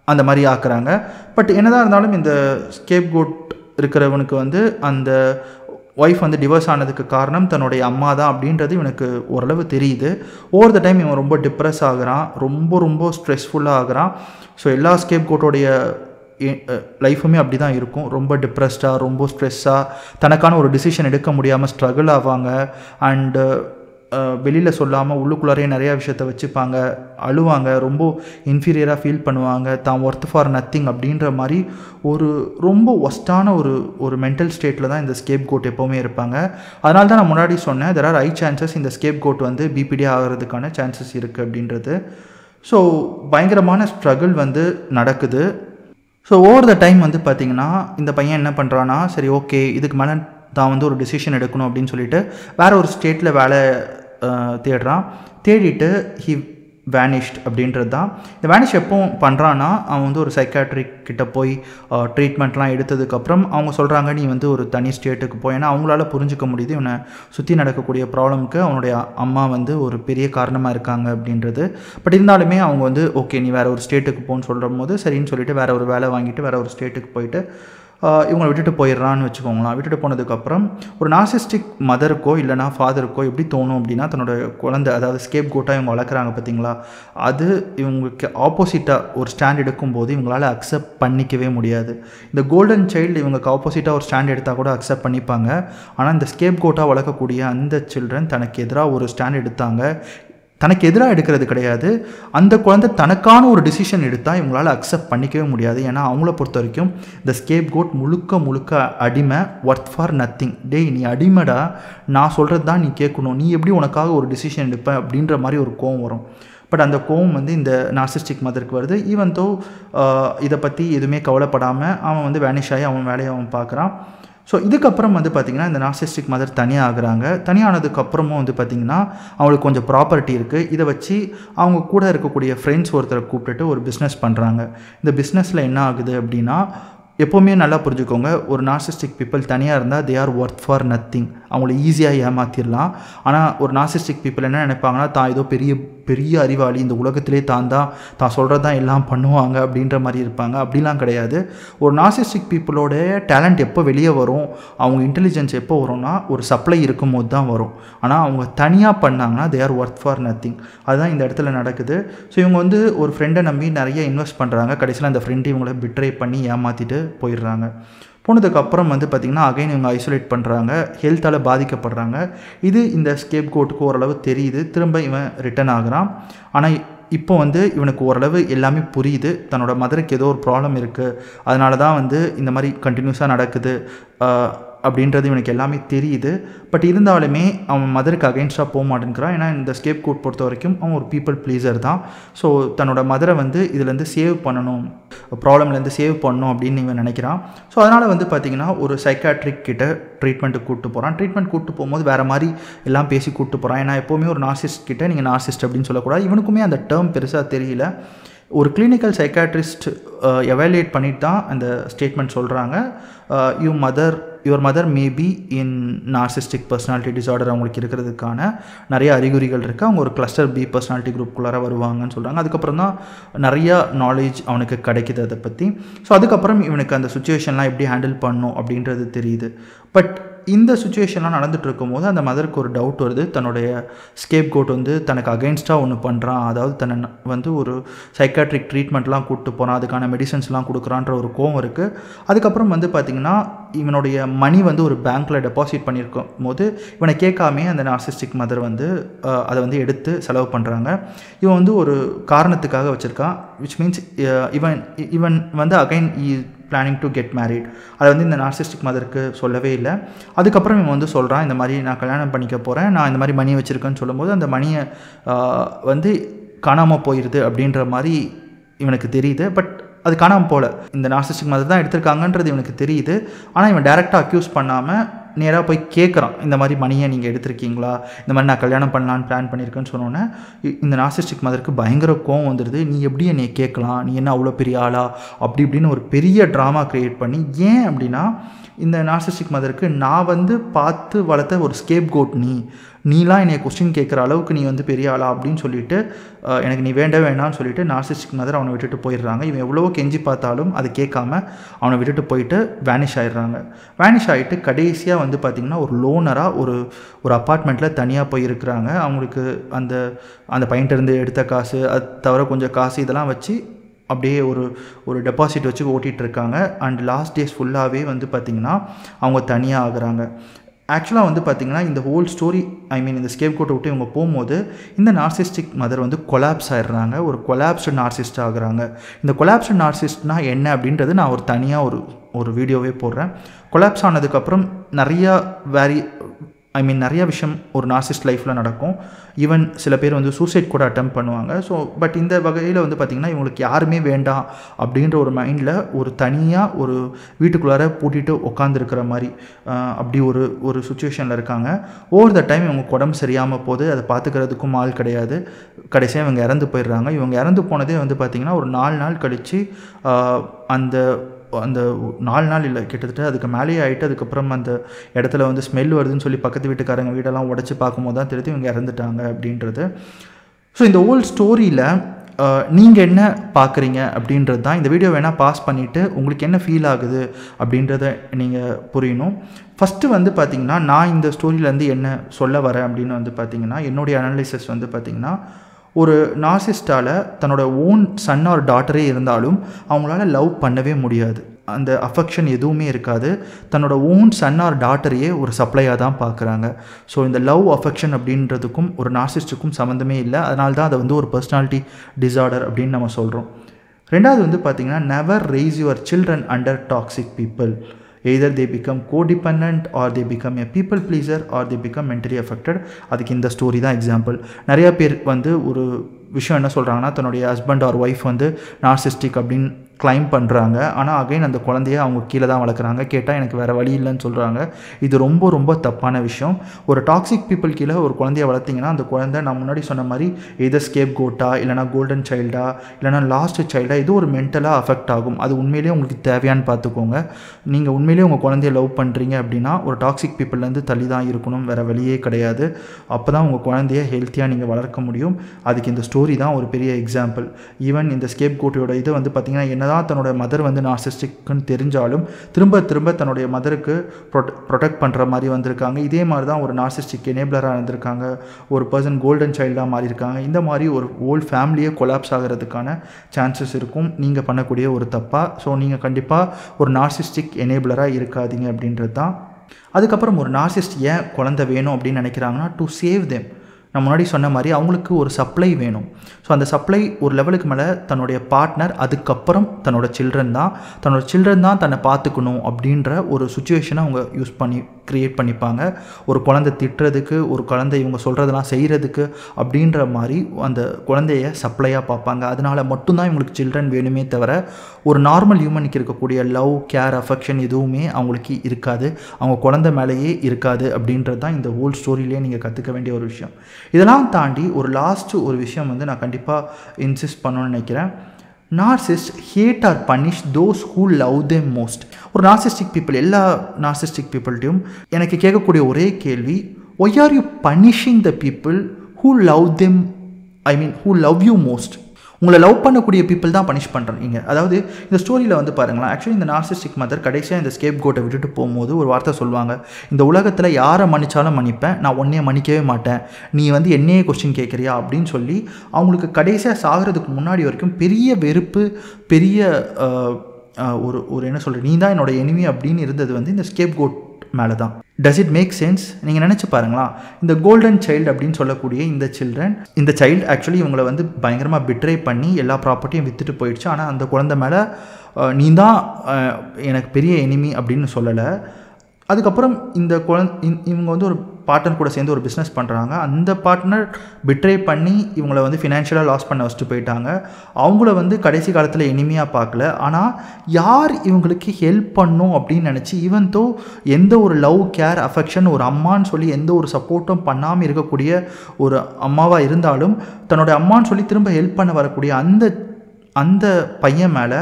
S1: அந்த மாதிரி ஆக்குறாங்க பட் என்னதான் இருந்தாலும் இந்த ஸ்கேப் கோட் இருக்கிறவனுக்கு வந்து அந்த ஒய்ஃப் வந்து டிவோர்ஸ் ஆனதுக்கு காரணம் தன்னுடைய அம்மா தான் அப்படின்றது இவனுக்கு ஓரளவு தெரியுது ஓவர் த டைம் இவன் ரொம்ப டிப்ரெஸ் ஆகுறான் ரொம்ப ரொம்ப ஸ்ட்ரெஸ்ஃபுல்லாக ஆகுறான் ஸோ எல்லா ஸ்கேப் கோட்டோடைய லைஃபுமே அப்படி தான் இருக்கும் ரொம்ப டிப்ரெஸ்டாக ரொம்ப ஸ்ட்ரெஸ்ஸாக தனக்கான ஒரு டிசிஷன் எடுக்க முடியாமல் ஸ்ட்ரகிள் ஆவாங்க அண்டு வெளியில் சொல்லாமல் உள்ளுக்குள்ளாரே நிறையா விஷயத்த வச்சுப்பாங்க அழுவாங்க ரொம்ப இன்ஃபீரியராக ஃபீல் பண்ணுவாங்க தான் ஒர்த் ஃபார் நத்திங் அப்படின்ற மாதிரி ஒரு ரொம்ப ஒஸ்ட்டான ஒரு ஒரு மென்டல் ஸ்டேட்டில் தான் இந்த ஸ்கேப் கோட் எப்போவுமே இருப்பாங்க அதனால தான் நான் முன்னாடி சொன்னேன் தெர் ஆர் ஐ சான்சஸ் இந்த ஸ்கேப் கோட் வந்து பிபிடி ஆகிறதுக்கான சான்சஸ் இருக்குது அப்படின்றது ஸோ பயங்கரமான ஸ்ட்ரகிள் வந்து நடக்குது ஸோ ஓவர் த டைம் வந்து பார்த்திங்கன்னா இந்த பையன் என்ன பண்ணுறான்னா சரி ஓகே இதுக்கு மேலே தான் வந்து ஒரு டிசிஷன் எடுக்கணும் அப்படின்னு சொல்லிட்டு வேறு ஒரு ஸ்டேட்டில் வேலை தேடுறான் தேடிட்டு ஹி வேனிஷ்ட் அப்படின்றது தான் இந்த வேனிஷ் எப்போ பண்ணுறான்னா அவன் வந்து ஒரு சைக்காட்ரிக் கிட்ட போய் ட்ரீட்மெண்ட்லாம் எடுத்ததுக்கப்புறம் அவங்க சொல்கிறாங்க நீ வந்து ஒரு தனி ஸ்டேட்டுக்கு போய் ஏன்னா அவங்களால புரிஞ்சுக்க முடியுது இவனை சுற்றி நடக்கக்கூடிய ப்ராப்ளம்க்கு அவனுடைய அம்மா வந்து ஒரு பெரிய காரணமாக இருக்காங்க அப்படின்றது பட் இருந்தாலுமே அவங்க வந்து ஓகே நீ வேறு ஒரு ஸ்டேட்டுக்கு போன்னு சொல்கிற போது சரின்னு சொல்லிட்டு வேறு ஒரு வேலை வாங்கிட்டு வேறு ஒரு ஸ்டேட்டுக்கு போயிட்டு இவங்களை விட்டுட்டு போயிடுறான்னு வச்சுக்கோங்களேன் விட்டுட்டு போனதுக்கப்புறம் ஒரு நாசிஸ்டிக் மதருக்கோ இல்லைனா ஃபாதருக்கோ எப்படி தோணும் அப்படின்னா தன்னோட குழந்தை அதாவது ஸ்கேப் கோட்டாக இவங்க வளர்க்குறாங்க பார்த்தீங்களா அது இவங்களுக்கு ஆப்போசிட்டாக ஒரு ஸ்டாண்ட் எடுக்கும்போது இவங்களால அக்செப்ட் பண்ணிக்கவே முடியாது இந்த கோல்டன் சைல்டு இவங்களுக்கு ஆப்போசிட்டாக ஒரு ஸ்டாண்ட் எடுத்தால் கூட அக்செப்ட் பண்ணிப்பாங்க ஆனால் இந்த ஸ்கேப் கோட்டாக வளர்க்கக்கூடிய அந்த சில்ட்ரன் தனக்கு எதிராக ஒரு ஸ்டாண்ட் எடுத்தாங்க தனக்கு எதிராக எடுக்கிறது கிடையாது அந்த குழந்தை தனக்கான ஒரு டிசிஷன் எடுத்தால் இவங்களால அக்செப்ட் பண்ணிக்கவே முடியாது ஏன்னா அவங்கள பொறுத்த வரைக்கும் இந்த ஸ்கேப் கோட் முழுக்க முழுக்க அடிமை ஒர்த் ஃபார் நத்திங் டேய் நீ அடிமைடா நான் சொல்கிறது தான் நீ கேட்கணும் நீ எப்படி உனக்காக ஒரு டிசிஷன் எடுப்ப அப்படின்ற மாதிரி ஒரு கோவம் வரும் பட் அந்த கோவம் வந்து இந்த நார்சிஸ்டிக் மதருக்கு வருது ஈவன் தோ இதை பற்றி எதுவுமே கவலைப்படாமல் அவன் வந்து வேனிஷ் ஆகி அவன் வேலையை அவன் பார்க்குறான் ஸோ இதுக்கப்புறம் வந்து பார்த்திங்கன்னா இந்த நார்சிஸ்டிக் மதர் தனியாக ஆகுறாங்க தனியானதுக்கப்புறமும் வந்து பார்த்திங்கன்னா அவங்களுக்கு கொஞ்சம் ப்ராப்பர்ட்டி இருக்குது இதை வச்சு அவங்க கூட இருக்கக்கூடிய ஃப்ரெண்ட்ஸ் ஒருத்தரை கூப்பிட்டுட்டு ஒரு பிஸ்னஸ் பண்ணுறாங்க இந்த பிஸ்னஸில் என்ன ஆகுது அப்படின்னா எப்போவுமே நல்லா புரிஞ்சுக்கோங்க ஒரு நார்சிஸ்டிக் பீப்புள் தனியாக இருந்தால் they are worth for nothing அவங்கள ஈஸியாக ஏமாற்றிடலாம் ஆனால் ஒரு நார்சிஸ்டிக் பீப்புள் என்ன நினைப்பாங்கன்னா தான் ஏதோ பெரிய பெரிய அறிவாளி இந்த உலகத்திலே தான் தான் தான் சொல்கிறது தான் எல்லாம் பண்ணுவாங்க அப்படின்ற மாதிரி இருப்பாங்க அப்படிலாம் கிடையாது ஒரு நார்சிஸ்டிக் பீப்புளோட டேலண்ட் எப்போ வெளியே வரும் அவங்க இன்டெலிஜென்ஸ் எப்போ வரும்னா ஒரு சப்ளை இருக்கும்போது தான் வரும் ஆனால் அவங்க தனியாக பண்ணாங்கன்னா they are worth for nothing அதுதான் இந்த இடத்துல நடக்குது ஸோ இவங்க வந்து ஒரு ஃப்ரெண்டை நம்பி நிறைய இன்வெஸ்ட் பண்ணுறாங்க கடைசியில் அந்த ஃப்ரெண்டு இவங்களை பிட்ரே பண்ணி ஏமாற்றிட்டு போயிடுறாங்க போனதுக்கப்புறம் வந்து பார்த்திங்கன்னா அகைன் இவங்க ஐசோலேட் பண்ணுறாங்க ஹெல்த்தால் பாதிக்கப்படுறாங்க இது இந்த ஸ்கேப் கோட்டுக்கு ஓரளவு தெரியுது திரும்ப இவன் ரிட்டன் ஆகுறான் ஆனால் இப்போ வந்து இவனுக்கு ஓரளவு எல்லாமே புரியுது தன்னோட மதருக்கு ஏதோ ஒரு ப்ராப்ளம் இருக்குது அதனால தான் வந்து இந்த மாதிரி கண்டினியூஸாக நடக்குது அப்படின்றது இவனுக்கு எல்லாமே தெரியுது பட் இருந்தாலுமே அவன் மதருக்கு அகைன்ஸ்டாக போக மாட்டேங்கிறான் ஏன்னா இந்த ஸ்கேப் கோட் பொறுத்த வரைக்கும் அவன் ஒரு பீப்புள் ப்ளீஸர் தான் ஸோ தன்னோட மதரை வந்து இதுலேருந்து சேவ் பண்ணணும் ப்ராப்ளம்லேருந்து சேவ் பண்ணணும் அப்படின்னு இவன் நினைக்கிறான் ஸோ அதனால் வந்து பார்த்திங்கன்னா ஒரு சைக்காட்ரிக் கிட்ட ட்ரீட்மெண்ட்டுக்கு கூப்பிட்டு போகிறான் ட்ரீட்மெண்ட் கூப்பிட்டு போகும்போது வேறு மாதிரி எல்லாம் பேசி கூப்பிட்டு போகிறான் ஏன்னா எப்போவுமே ஒரு நார்சிஸ்ட் கிட்ட நீங்கள் நார்சிஸ்ட் அப்படின்னு சொல்லக்கூடாது இவனுக்குமே அந்த டேர்ம் பெருசாக தெரியல ஒரு கிளினிக்கல் சைக்காட்ரிஸ்ட் எவாலுவேட் பண்ணிட்டு தான் அந்த ஸ்டேட்மெண்ட் சொல்கிறாங்க you mother your mother maybe in narcissistic personality disorder அவங்களுக்கு இருக்கிறதுக்கான நிறைய அறிகுறிகள் இருக்குது அவங்க ஒரு கிளஸ்டர் பி பர்சனாலிட்டி குரூப்குள்ளார வருவாங்கன்னு சொல்கிறாங்க அதுக்கப்புறம் தான் நிறையா நாலேஜ் அவனுக்கு கிடைக்குது அதை பற்றி ஸோ அதுக்கப்புறம் இவனுக்கு அந்த சுச்சுவேஷன்லாம் எப்படி ஹேண்டில் பண்ணும் அப்படின்றது தெரியுது பட் இந்த சுச்சுவேஷன்லாம் நடந்துட்டு இருக்கும்போது அந்த மதருக்கு ஒரு டவுட் வருது தன்னுடைய ஸ்கேப் கோட் வந்து தனக்கு அகெயின்ஸ்டாக ஒன்று பண்ணுறான் அதாவது தன்னை வந்து ஒரு சைக்காட்ரிக் ட்ரீட்மெண்ட்லாம் கூப்பிட்டு போகிறான் அதுக்கான மெடிசன்ஸ்லாம் கொடுக்குறான்ற ஒரு கோவம் இருக்குது அதுக்கப்புறம் வந்து பார்த்திங்கன்னா இவனுடைய மணி வந்து ஒரு பேங்க்கில் டெபாசிட் பண்ணியிருக்கும் போது இவனை கேட்காமே அந்த நார்சிஸ்டிக் மதர் வந்து அதை வந்து எடுத்து செலவு பண்ணுறாங்க இவன் வந்து ஒரு காரணத்துக்காக வச்சுருக்கான் விச் மீன்ஸ் இவன் இவன் வந்து again planning to get married அதை வந்து இந்த நார்சிஸ்டிக் மதருக்கு சொல்லவே இல்லை அதுக்கப்புறம் இவன் வந்து சொல்கிறான் இந்த மாதிரி நான் கல்யாணம் பண்ணிக்க போகிறேன் நான் இந்த மாதிரி மணி வச்சுருக்கேன்னு சொல்லும்போது அந்த மணியை வந்து காணாமல் போயிடுது அப்படின்ற மாதிரி இவனுக்கு தெரியுது பட் அது காணாமல் போகல இந்த நார்சிஸ்டிக் மதர் தான் எடுத்திருக்காங்கன்றது இவனுக்கு தெரியுது ஆனால் இவன் டேரெக்டாக அக்யூஸ் பண்ணாமல் நேராக போய் கேட்குறான் இந்த மாதிரி மணியை நீங்கள் எடுத்திருக்கீங்களா இந்த மாதிரி நான் கல்யாணம் பண்ணலான்னு பிளான் பண்ணியிருக்கேன்னு சொன்னோன்னே இந்த நார்சிஸ்டிக் மதருக்கு பயங்கர கோவம் வந்துடுது நீ எப்படி என்னை கேட்கலாம் நீ என்ன அவ்வளோ பெரிய ஆளா அப்படி இப்படின்னு ஒரு பெரிய ட்ராமா க்ரியேட் பண்ணி ஏன் அப்படின்னா இந்த நார்சிஸ்டிக் மதருக்கு நான் வந்து பார்த்து வளர்த்த ஒரு ஸ்கேப் கோட் நீ நீலாம் என்னை கொஸ்டின் கேட்குற அளவுக்கு நீ வந்து பெரிய ஆளா அப்படின்னு சொல்லிட்டு அஹ், எனக்கு நீ வேண்டவே வேண்டாம்னு சொல்லிட்டு நார்சிஸ்டிக் மதர் அவனை விட்டுட்டு போயிடுறாங்க இவன் எவ்வளவோ கெஞ்சி பார்த்தாலும் அதை கேட்காம அவனை விட்டுட்டு போயிட்டு வேனிஷ் ஆயிடுறாங்க வேனிஷ் ஆகிட்டு கடைசியாக வந்து பார்த்திங்கன்னா ஒரு லோனராக ஒரு ஒரு அப்பார்ட்மெண்ட்டில் தனியாக போய் இருக்கிறாங்க அவங்களுக்கு அந்த அந்த பையன்ட்ட இருந்து எடுத்த காசு அது தவிர கொஞ்சம் காசு இதெல்லாம் வச்சு அப்படியே ஒரு ஒரு டெபாசிட் வச்சு ஓட்டிகிட்டு இருக்காங்க அண்ட் லாஸ்ட் டேஸ் ஃபுல்லாகவே வந்து பார்த்திங்கன்னா அவங்க தனியாக ஆகுறாங்க ஆக்சுவலாக வந்து பார்த்திங்கன்னா இந்த ஹோல் ஸ்டோரி ஐ மீன் இந்த ஸ்கேப் கோட்டை விட்டு இவங்க போகும்போது இந்த நார்சிஸ்டிக் மதர் வந்து கொலாப்ஸ் ஆயிடுறாங்க ஒரு கொலாப்ஸ்டு நார்சிஸ்ட் ஆகுறாங்க இந்த கொலாப்ஸ்டு நார்சிஸ்ட்னா என்ன அப்படின்றது நான் ஒரு தனியாக ஒரு ஒரு வீடியோவே போடுறேன் கொலாப்ஸ் ஆனதுக்கப்புறம் நிறையா வேரி ஐ மீன் நிறைய விஷயம் ஒரு நார்சிஸ்ட் லைஃப்பில் நடக்கும் ஈவன் சில பேர் வந்து சூசைட் கூட அட்டம் பண்ணுவாங்க ஸோ பட் இந்த வகையில் வந்து பார்த்திங்கன்னா இவங்களுக்கு யாருமே வேண்டாம் அப்படின்ற ஒரு மைண்டில் ஒரு தனியாக ஒரு வீட்டுக்குள்ளார பூட்டிட்டு உட்காந்துருக்கிற மாதிரி ஆஹ், அப்படி ஒரு ஒரு சுச்சுவேஷனில் இருக்காங்க ஓவர் த டைம் இவங்க உடம்பு சரியாமல் போகுது அதை பார்த்துக்கிறதுக்கும் ஆள் கிடையாது கடைசியாக இவங்க இறந்து போயிடுறாங்க இவங்க இறந்து போனதே வந்து பார்த்திங்கன்னா ஒரு நாலு நாள் கழித்து அந்த அந்த நாலு நாள் இல்லை கிட்டத்தட்ட அதுக்கு மேலேயே ஆகிட்டு அதுக்கப்புறம் அந்த இடத்துல வந்து ஸ்மெல் வருதுன்னு சொல்லி பக்கத்து வீட்டுக்காரங்க வீடெல்லாம் உடச்சி பார்க்கும்போது தான் தெரியுது இவங்க இறந்துட்டாங்க அப்படின்றது ஸோ இந்த ஓல் ஸ்டோரியில் நீங்கள் என்ன பார்க்குறீங்க அப்படின்றது தான் இந்த வீடியோ வேணால் பாஸ் பண்ணிவிட்டு உங்களுக்கு என்ன ஃபீல் ஆகுது அப்படின்றத நீங்கள் புரியணும் ஃபஸ்ட்டு வந்து பார்த்திங்கன்னா நான் இந்த ஸ்டோரியிலேருந்து என்ன சொல்ல வரேன் அப்படின்னு வந்து பார்த்திங்கன்னா என்னுடைய அனாலிசிஸ் வந்து பார்த்திங்கன்னா ஒரு நார்சிஸ்டால் தன்னோட ஓன் சன் ஆர் டாட்டரே இருந்தாலும் அவங்களால லவ் பண்ணவே முடியாது அந்த அஃபெக்ஷன் எதுவுமே இருக்காது தன்னோட ஓன் சன் ஆர் டாட்டரையே ஒரு சப்ளையாக தான் பார்க்குறாங்க ஸோ இந்த லவ் அஃபெக்ஷன் அப்படின்றதுக்கும் ஒரு நார்சிஸ்டுக்கும் சம்மந்தமே இல்லை அதனால தான் அதை வந்து ஒரு பர்சனாலிட்டி டிசார்டர் அப்படின்னு நம்ம சொல்கிறோம் ரெண்டாவது வந்து பார்த்திங்கன்னா never raise your children under toxic people either they become codependent or they become a people pleaser or they become mentally affected அதுக்கு இந்த ஸ்டோரி தான் எக்ஸாம்பிள் நிறையா பேர் வந்து ஒரு விஷயம் என்ன சொல்கிறாங்கன்னா தன்னுடைய ஹஸ்பண்ட் ஆர் ஒய்ஃப் வந்து நார்சிஸ்டிக் அப்படின்னு கிளைம் பண்ணுறாங்க ஆனால் அகைன் அந்த குழந்தைய அவங்க கீழே தான் வளர்க்குறாங்க கேட்டால் எனக்கு வேறு வழி இல்லைன்னு சொல்கிறாங்க இது ரொம்ப ரொம்ப தப்பான விஷயம் ஒரு டாக்ஸிக் பீப்புள் கீழே ஒரு குழந்தைய வளர்த்திங்கன்னா அந்த குழந்தை நான் முன்னாடி சொன்ன மாதிரி எதர் ஸ்கேப் கோட்டா இல்லைனா கோல்டன் சைல்டா இல்லைனா லாஸ்ட் சைல்டா இது ஒரு மென்டலாக அஃபெக்ட் ஆகும் அது உண்மையிலேயே உங்களுக்கு தேவையான்னு பார்த்துக்கோங்க நீங்கள் உண்மையிலேயே உங்கள் குழந்தைய லவ் பண்ணுறீங்க அப்படின்னா ஒரு டாக்ஸிக் பீப்புள்லேருந்து தள்ளி தான் இருக்கணும் வேறு வழியே கிடையாது அப்போ தான் உங்கள் குழந்தைய ஹெல்த்தியாக நீங்கள் வளர்க்க முடியும் அதுக்கு இந்த ஸ்டோரி தான் ஒரு பெரிய எக்ஸாம்பிள் ஈவன் இந்த ஸ்கேப் கோட்டோட இது வந்து பார்த்திங்கன்னா என்னதான் தன்னோட மதர் வந்து நார்சிஸ்டிக்னு தெரிஞ்சாலும் திரும்ப திரும்ப தன்னுடைய மதருக்கு ப்ரொட் ப்ரொடெக்ட் பண்ணுற மாதிரி வந்திருக்காங்க இதே மாதிரி தான் ஒரு நார்சிஸ்டிக் எனேபிளராக இருந்திருக்காங்க ஒரு பர்சன் கோல்டன் சைல்டாக மாறி இருக்காங்க இந்த மாதிரி ஒரு ஓல் ஃபேமிலியே கொலாப்ஸ் ஆகிறதுக்கான சான்சஸ் இருக்கும் நீங்கள் பண்ணக்கூடிய ஒரு தப்பாக ஸோ நீங்கள் கண்டிப்பாக ஒரு நார்சிஸ்டிக் எனேபிளராக இருக்காதீங்க அப்படின்றது தான் அதுக்கப்புறம் ஒரு நார்சிஸ்ட் ஏன் குழந்தை வேணும் அப்படின்னு நினைக்கிறாங்கன்னா டு சேவ் தெம் நான் முன்னாடி சொன்ன மாதிரி அவங்களுக்கு ஒரு சப்ளை வேணும் ஸோ அந்த சப்ளை ஒரு லெவலுக்கு மேலே தன்னுடைய பார்ட்னர் அதுக்கப்புறம் தன்னோட சில்ட்ரன் தான் தன்னோட சில்ட்ரன் தான் தன்னை பார்த்துக்கணும் அப்படின்ற ஒரு சுச்சுவேஷனை அவங்க யூஸ் பண்ணி க்ரியேட் பண்ணிப்பாங்க ஒரு குழந்தை திட்டுறதுக்கு ஒரு குழந்தை இவங்க சொல்கிறதெல்லாம் செய்கிறதுக்கு அப்படின்ற மாதிரி அந்த குழந்தைய சப்ளையாக பார்ப்பாங்க அதனால மட்டும்தான் இவங்களுக்கு சில்ட்ரன் வேணுமே தவிர ஒரு நார்மல் ஹியூமனுக்கு இருக்கக்கூடிய லவ் கேர் அஃபெக்ஷன் எதுவுமே அவங்களுக்கு இருக்காது அவங்க குழந்தை மேலேயே இருக்காது அப்படின்றது தான் இந்த ஹோல் ஸ்டோரியிலே நீங்கள் கற்றுக்க வேண்டிய ஒரு விஷயம் இதெல்லாம் தாண்டி ஒரு லாஸ்ட்டு ஒரு விஷயம் வந்து நான் கண்டிப்பாக இன்சிஸ்ட் பண்ணணும்னு நினைக்கிறேன் narcissist hate or punish those who love them most ஒரு நார்சிஸ்டிக் பீப்புள் எல்லா நார்சிஸ்டிக் பீப்புள்கிட்டையும் எனக்கு கேட்கக்கூடிய ஒரே கேள்வி why are you punishing the people who love them I mean who love you most உங்களை லவ் பண்ணக்கூடிய பீப்புள் தான் பனிஷ் பண்ணுறீங்க அதாவது இந்த ஸ்டோரியில் வந்து பாருங்களேன் ஆக்சுவலி இந்த நார்சிஸ்டிக் மதர் கடைசியாக இந்த ஸ்கேப் கோட்டை விட்டுட்டு போகும்போது ஒரு வார்த்தை சொல்லுவாங்க இந்த உலகத்தில் யாரை மன்னிச்சாலும் மன்னிப்பேன் நான் உன்னைய மன்னிக்கவே மாட்டேன் நீ வந்து என்னையே கொஸ்டின் கேட்குறியா அப்படின்னு சொல்லி அவங்களுக்கு கடைசியாக சாகிறதுக்கு முன்னாடி வரைக்கும் பெரிய வெறுப்பு பெரிய அஹ், அஹ், ஒரு ஒரு என்ன சொல்கிற நீ தான் என்னோட எனிமி அப்படின்னு இருந்தது வந்து இந்த ஸ்கேப் கோட் மேலே தான் டஸ் இட் மேக் சென்ஸ் நீங்கள் நினச்சி பாருங்களா இந்த கோல்டன் சைல்டு அப்படின்னு சொல்லக்கூடிய இந்த சில்ட்ரன் இந்த சைல்டு ஆக்சுவலி இவங்களை வந்து பயங்கரமாக பிட்ரே பண்ணி எல்லா ப்ராப்பர்ட்டியும் விற்றுட்டு போயிடுச்சு ஆனால் அந்த குழந்தை மேலே நீ தான் அஹ், எனக்கு பெரிய எனிமி அப்படின்னு சொல்லலை அதுக்கப்புறம் இந்த குழந்தை இவங்க வந்து ஒரு பார்ட்னர் கூட சேர்ந்து ஒரு பிஸ்னஸ் பண்ணுறாங்க அந்த பார்ட்னர் பிட்ரே பண்ணி இவங்கள வந்து ஃபினான்ஷியலாக லாஸ் பண்ண வச்சுட்டு போயிட்டாங்க அவங்கள வந்து கடைசி காலத்தில் இனிமையாக பார்க்கல ஆனால் யார் இவங்களுக்கு ஹெல்ப் பண்ணும் அப்படின்னு நினச்சி ஈவன் தோ எந்த ஒரு லவ் கேர் அஃபெக்ஷன் ஒரு அம்மான்னு சொல்லி எந்த ஒரு சப்போர்ட்டும் பண்ணாமல் இருக்கக்கூடிய ஒரு அம்மாவாக இருந்தாலும் தன்னோட அம்மான்னு சொல்லி திரும்ப ஹெல்ப் பண்ண வரக்கூடிய அந்த அந்த பையன் மேலே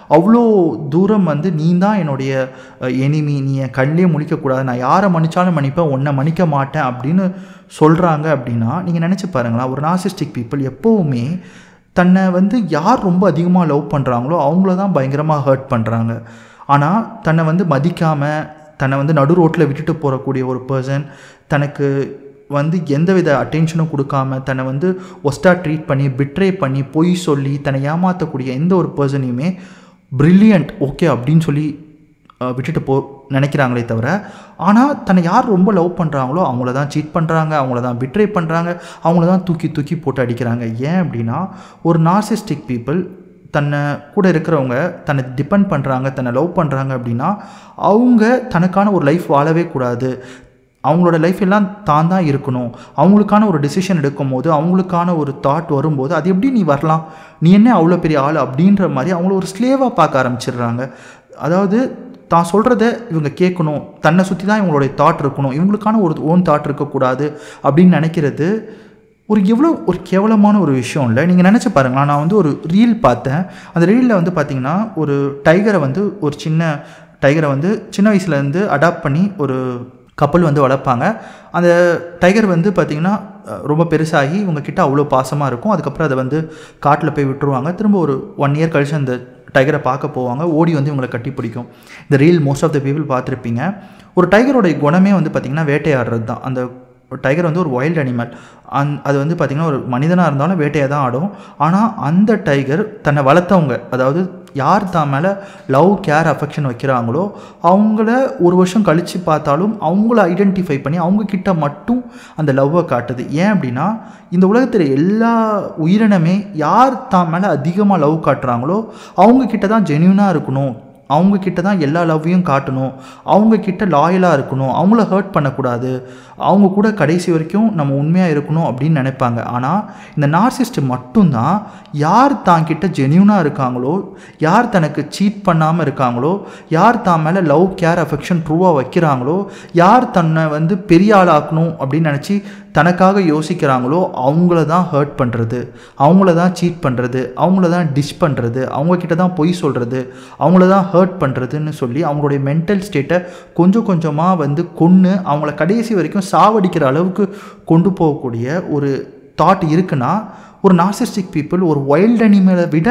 S1: அவ்வளோ தூரம் வந்து நீ தான் என்னுடைய எனிமி நீ என் கண்ணிலே முழிக்கக்கூடாது நான் யாரை மன்னிச்சாலும் மன்னிப்பேன் உன்னை மன்னிக்க மாட்டேன் அப்படின்னு சொல்கிறாங்க அப்படின்னா நீங்கள் நினச்சி பாருங்களேன் ஒரு நாசிஸ்டிக் பீப்புள் எப்போவுமே தன்னை வந்து யார் ரொம்ப அதிகமாக லவ் பண்ணுறாங்களோ அவங்கள தான் பயங்கரமாக ஹர்ட் பண்ணுறாங்க ஆனால் தன்னை வந்து மதிக்காமல் தன்னை வந்து நடு ரோட்டில் விட்டுட்டு போகக்கூடிய ஒரு பர்சன் தனக்கு வந்து எந்தவித அட்டென்ஷனும் கொடுக்காம தன்னை வந்து ஒஸ்ட்டாக ட்ரீட் பண்ணி பிட்ரே பண்ணி பொய் சொல்லி தன்னை ஏமாற்றக்கூடிய எந்த ஒரு பர்சனையுமே ப்ரில்லியண்ட் ஓகே அப்படின்னு சொல்லி அஹ், விட்டுட்டு போ நினைக்கிறாங்களே தவிர ஆனால் தன்னை யார் ரொம்ப லவ் பண்ணுறாங்களோ அவங்கள தான் சீட் பண்ணுறாங்க அவங்கள தான் பிட்ரே பண்ணுறாங்க அவங்கள தான் தூக்கி தூக்கி போட்டு அடிக்கிறாங்க ஏன் அப்படின்னா ஒரு நார்சிஸ்டிக் பீப்புள் தன்னை கூட இருக்கிறவங்க தன்னை டிபெண்ட் பண்ணுறாங்க தன்னை லவ் பண்ணுறாங்க அப்படின்னா அவங்க தனக்கான ஒரு லைஃப் வாழவே கூடாது அவங்களோட லைஃப் எல்லாம் தான் தான் இருக்கணும் அவங்களுக்கான ஒரு டிசிஷன் எடுக்கும்போது அவங்களுக்கான ஒரு தாட் வரும்போது அது எப்படி நீ வரலாம் நீ என்ன அவ்வளோ பெரிய ஆள் அப்படின்ற மாதிரி அவங்கள ஒரு ஸ்லேவாக பார்க்க ஆரம்பிச்சிடுறாங்க அதாவது தான் சொல்கிறத இவங்க கேட்கணும் தன்னை சுற்றி தான் இவங்களுடைய தாட் இருக்கணும் இவங்களுக்கான ஒரு ஓன் தாட் இருக்கக்கூடாது அப்படின்னு நினைக்கிறது ஒரு எவ்வளோ ஒரு கேவலமான ஒரு விஷயம் இல்லை நீங்கள் நினச்சி பாருங்களேன் நான் வந்து ஒரு ரீல் பார்த்தேன் அந்த ரீலில் வந்து பார்த்தீங்கன்னா ஒரு டைகரை வந்து ஒரு சின்ன டைகரை வந்து சின்ன வயசுலேருந்து அடாப்ட் பண்ணி ஒரு கப்பல் வந்து வளர்ப்பாங்க அந்த டைகர் வந்து பார்த்திங்கன்னா அஹ், ரொம்ப பெருசாகி இவங்க கிட்ட அவ்வளோ பாசமாக இருக்கும் அதுக்கப்புறம் அதை வந்து காட்டில் போய் விட்டுருவாங்க திரும்ப ஒரு ஒன் இயர் கழிச்சு அந்த டைகரை பார்க்க போவாங்க ஓடி வந்து இவங்களை கட்டி பிடிக்கும் இந்த reel most of the people பார்த்துருப்பீங்க ஒரு டைகரோடைய குணமே வந்து பார்த்திங்கன்னா வேட்டையாடுறது தான் அந்த டைகர் வந்து ஒரு வைல்ட் அனிமல் அந் அது வந்து பார்த்திங்கன்னா ஒரு மனிதனாக இருந்தாலும் வேட்டையை தான் ஆடும் ஆனால் அந்த டைகர் தன்னை வளர்த்தவங்க அதாவது யார் தான் மேலே லவ் கேர் அஃபெக்ஷன் வைக்கிறாங்களோ அவங்கள ஒரு வருஷம் கழித்து பார்த்தாலும் அவங்கள ஐடென்டிஃபை பண்ணி அவங்க கிட்ட மட்டும் அந்த லவ்வை காட்டுது ஏன் அப்படின்னா இந்த உலகத்தில் எல்லா உயிரினமே யார் தான் மேலே அதிகமாக லவ் காட்டுறாங்களோ அவங்க கிட்ட தான் ஜென்யூனாக இருக்கணும் அவங்க கிட்ட தான் எல்லா லவ்வையும் காட்டணும் அவங்க கிட்ட லாயலாக இருக்கணும் அவங்கள ஹர்ட் பண்ணக்கூடாது அவங்க கூட கடைசி வரைக்கும் நம்ம உண்மையாக இருக்கணும் அப்படின்னு நினைப்பாங்க ஆனால் இந்த நார்சிஸ்ட் மட்டும்தான் யார் தான் கிட்ட ஜென்யூனாக இருக்காங்களோ யார் தனக்கு சீட் பண்ணாமல் இருக்காங்களோ யார் தான் மேலே லவ் கேர் அஃபெக்ஷன் ட்ரூவாக வைக்கிறாங்களோ யார் தன்னை வந்து பெரிய ஆளாக்கணும் அப்படின்னு நினச்சி தனக்காக யோசிக்கிறாங்களோ அவங்கள தான் ஹர்ட் பண்ணுறது அவங்கள தான் சீட் பண்ணுறது அவங்கள தான் டிஷ் பண்ணுறது அவங்கக்கிட்ட தான் பொய் சொல்கிறது அவங்கள தான் ஹர்ட் பண்ணுறதுன்னு சொல்லி அவங்களுடைய மென்டல் ஸ்டேட்டை கொஞ்சம் கொஞ்சமாக வந்து கொன்று அவங்கள கடைசி வரைக்கும் சாவடிக்கிற அளவுக்கு கொண்டு போகக்கூடிய ஒரு தாட் இருக்குன்னா ஒரு நார்சிஸ்டிக் பீப்புள் ஒரு வைல்ட் அனிமலை விட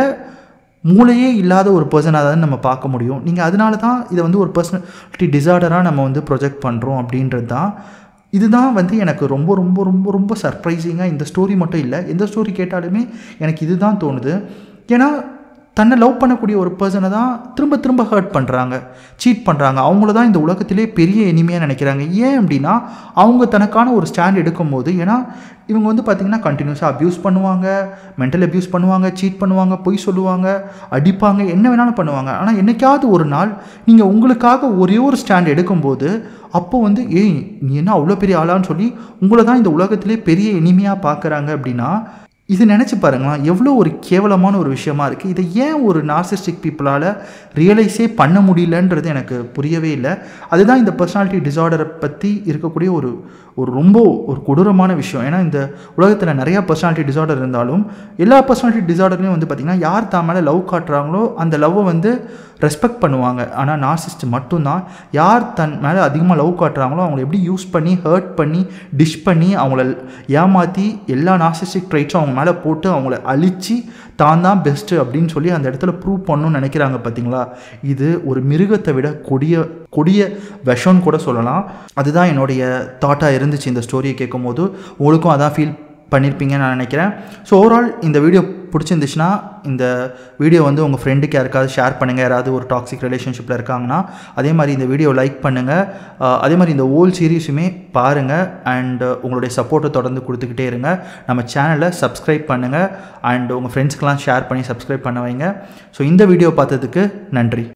S1: மூளையே இல்லாத ஒரு பர்சனாக தான் நம்ம பார்க்க முடியும் நீங்கள் அதனால தான் இதை வந்து ஒரு பர்சனாலிட்டி டிசார்டராக நம்ம வந்து ப்ரொஜெக்ட் பண்ணுறோம் அப்படின்றது தான் இதுதான் வந்து எனக்கு ரொம்ப ரொம்ப ரொம்ப ரொம்ப சர்ப்ரைசிங்காக இந்த ஸ்டோரி மட்டும் இல்லை எந்த ஸ்டோரி கேட்டாலுமே எனக்கு இதுதான் தோணுது ஏன்னா தன்னை லவ் பண்ணக்கூடிய ஒரு பர்சனை தான் திரும்ப திரும்ப ஹர்ட் பண்ணுறாங்க சீட் பண்ணுறாங்க அவங்கள தான் இந்த உலகத்திலே பெரிய இனிமையாக நினைக்கிறாங்க ஏன் அப்படின்னா அவங்க தனக்கான ஒரு ஸ்டாண்ட் எடுக்கும்போது ஏன்னா இவங்க வந்து பார்த்திங்கன்னா கண்டினியூஸாக அப்யூஸ் பண்ணுவாங்க மென்டல் அப்யூஸ் பண்ணுவாங்க சீட் பண்ணுவாங்க பொய் சொல்லுவாங்க அடிப்பாங்க என்ன வேணாலும் பண்ணுவாங்க ஆனால் என்னைக்காவது ஒரு நாள் நீங்கள் உங்களுக்காக ஒரே ஒரு ஸ்டாண்ட் எடுக்கும்போது அப்போ வந்து ஏய் நீ என்ன அவ்வளோ பெரிய ஆளான்னு சொல்லி உங்களை தான் இந்த உலகத்திலே பெரிய இனிமையாக பார்க்குறாங்க அப்படின்னா இது நினச்சி பாருங்களேன் எவ்வளோ ஒரு கேவலமான ஒரு விஷயமா இருக்குது இதை ஏன் ஒரு நார்சிஸ்டிக் பீப்புளால் ரியலைஸே பண்ண முடியலன்றது எனக்கு புரியவே இல்லை அதுதான் இந்த பர்சனாலிட்டி டிசார்டரை பற்றி இருக்கக்கூடிய ஒரு ஒரு ரொம்ப ஒரு கொடூரமான விஷயம் ஏன்னா இந்த உலகத்தில் நிறையா பர்சனாலிட்டி டிசார்டர் இருந்தாலும் எல்லா பர்சனாலிட்டி டிசார்டர்லையும் வந்து பார்த்திங்கன்னா யார் தான் மேலே லவ் காட்டுறாங்களோ அந்த லவ்வை வந்து ரெஸ்பெக்ட் பண்ணுவாங்க ஆனால் நார்சிஸ்ட் மட்டும்தான் யார் தன் மேலே அதிகமாக லவ் காட்டுறாங்களோ அவங்கள எப்படி யூஸ் பண்ணி ஹர்ட் பண்ணி டிஷ் பண்ணி அவங்கள ஏமாற்றி எல்லா நார்சிஸ்டிக் ட்ரைட்ஸும் அவங்க மேலே போட்டு அவங்கள அழித்து தான் தான் பெஸ்ட்டு அப்படின்னு சொல்லி அந்த இடத்துல ப்ரூவ் பண்ணணும்னு நினைக்கிறாங்க பார்த்தீங்களா இது ஒரு மிருகத்தை விட கொடிய கொடிய விஷம்னு கூட சொல்லலாம் அதுதான் என்னுடைய தாட்டாக இருந்துச்சு இந்த ஸ்டோரியை கேட்கும்போது உங்களுக்கும் அதான் ஃபீல் பண்ணியிருப்பீங்கன்னு நான் நினைக்கிறேன் ஸோ ஓவரால் இந்த வீடியோ பிடிச்சிருந்துச்சுன்னா இந்த வீடியோ வந்து உங்கள் ஃப்ரெண்டுக்கு யாருக்காவது ஷேர் பண்ணுங்கள் யாராவது ஒரு டாக்ஸிக் ரிலேஷன்ஷிப்பில் இருக்காங்கன்னா அதே மாதிரி இந்த வீடியோ லைக் பண்ணுங்கள் அதே மாதிரி இந்த ஓல் சீரீஸுமே பாருங்கள் அண்ட் உங்களுடைய சப்போர்ட்டை தொடர்ந்து கொடுத்துக்கிட்டே இருங்க நம்ம சேனலை சப்ஸ்கிரைப் பண்ணுங்கள் அண்ட் உங்கள் ஃப்ரெண்ட்ஸ்க்கெலாம் ஷேர் பண்ணி சப்ஸ்கிரைப் பண்ண வைங்க ஸோ இந்த வீடியோ பார்த்ததுக்கு நன்றி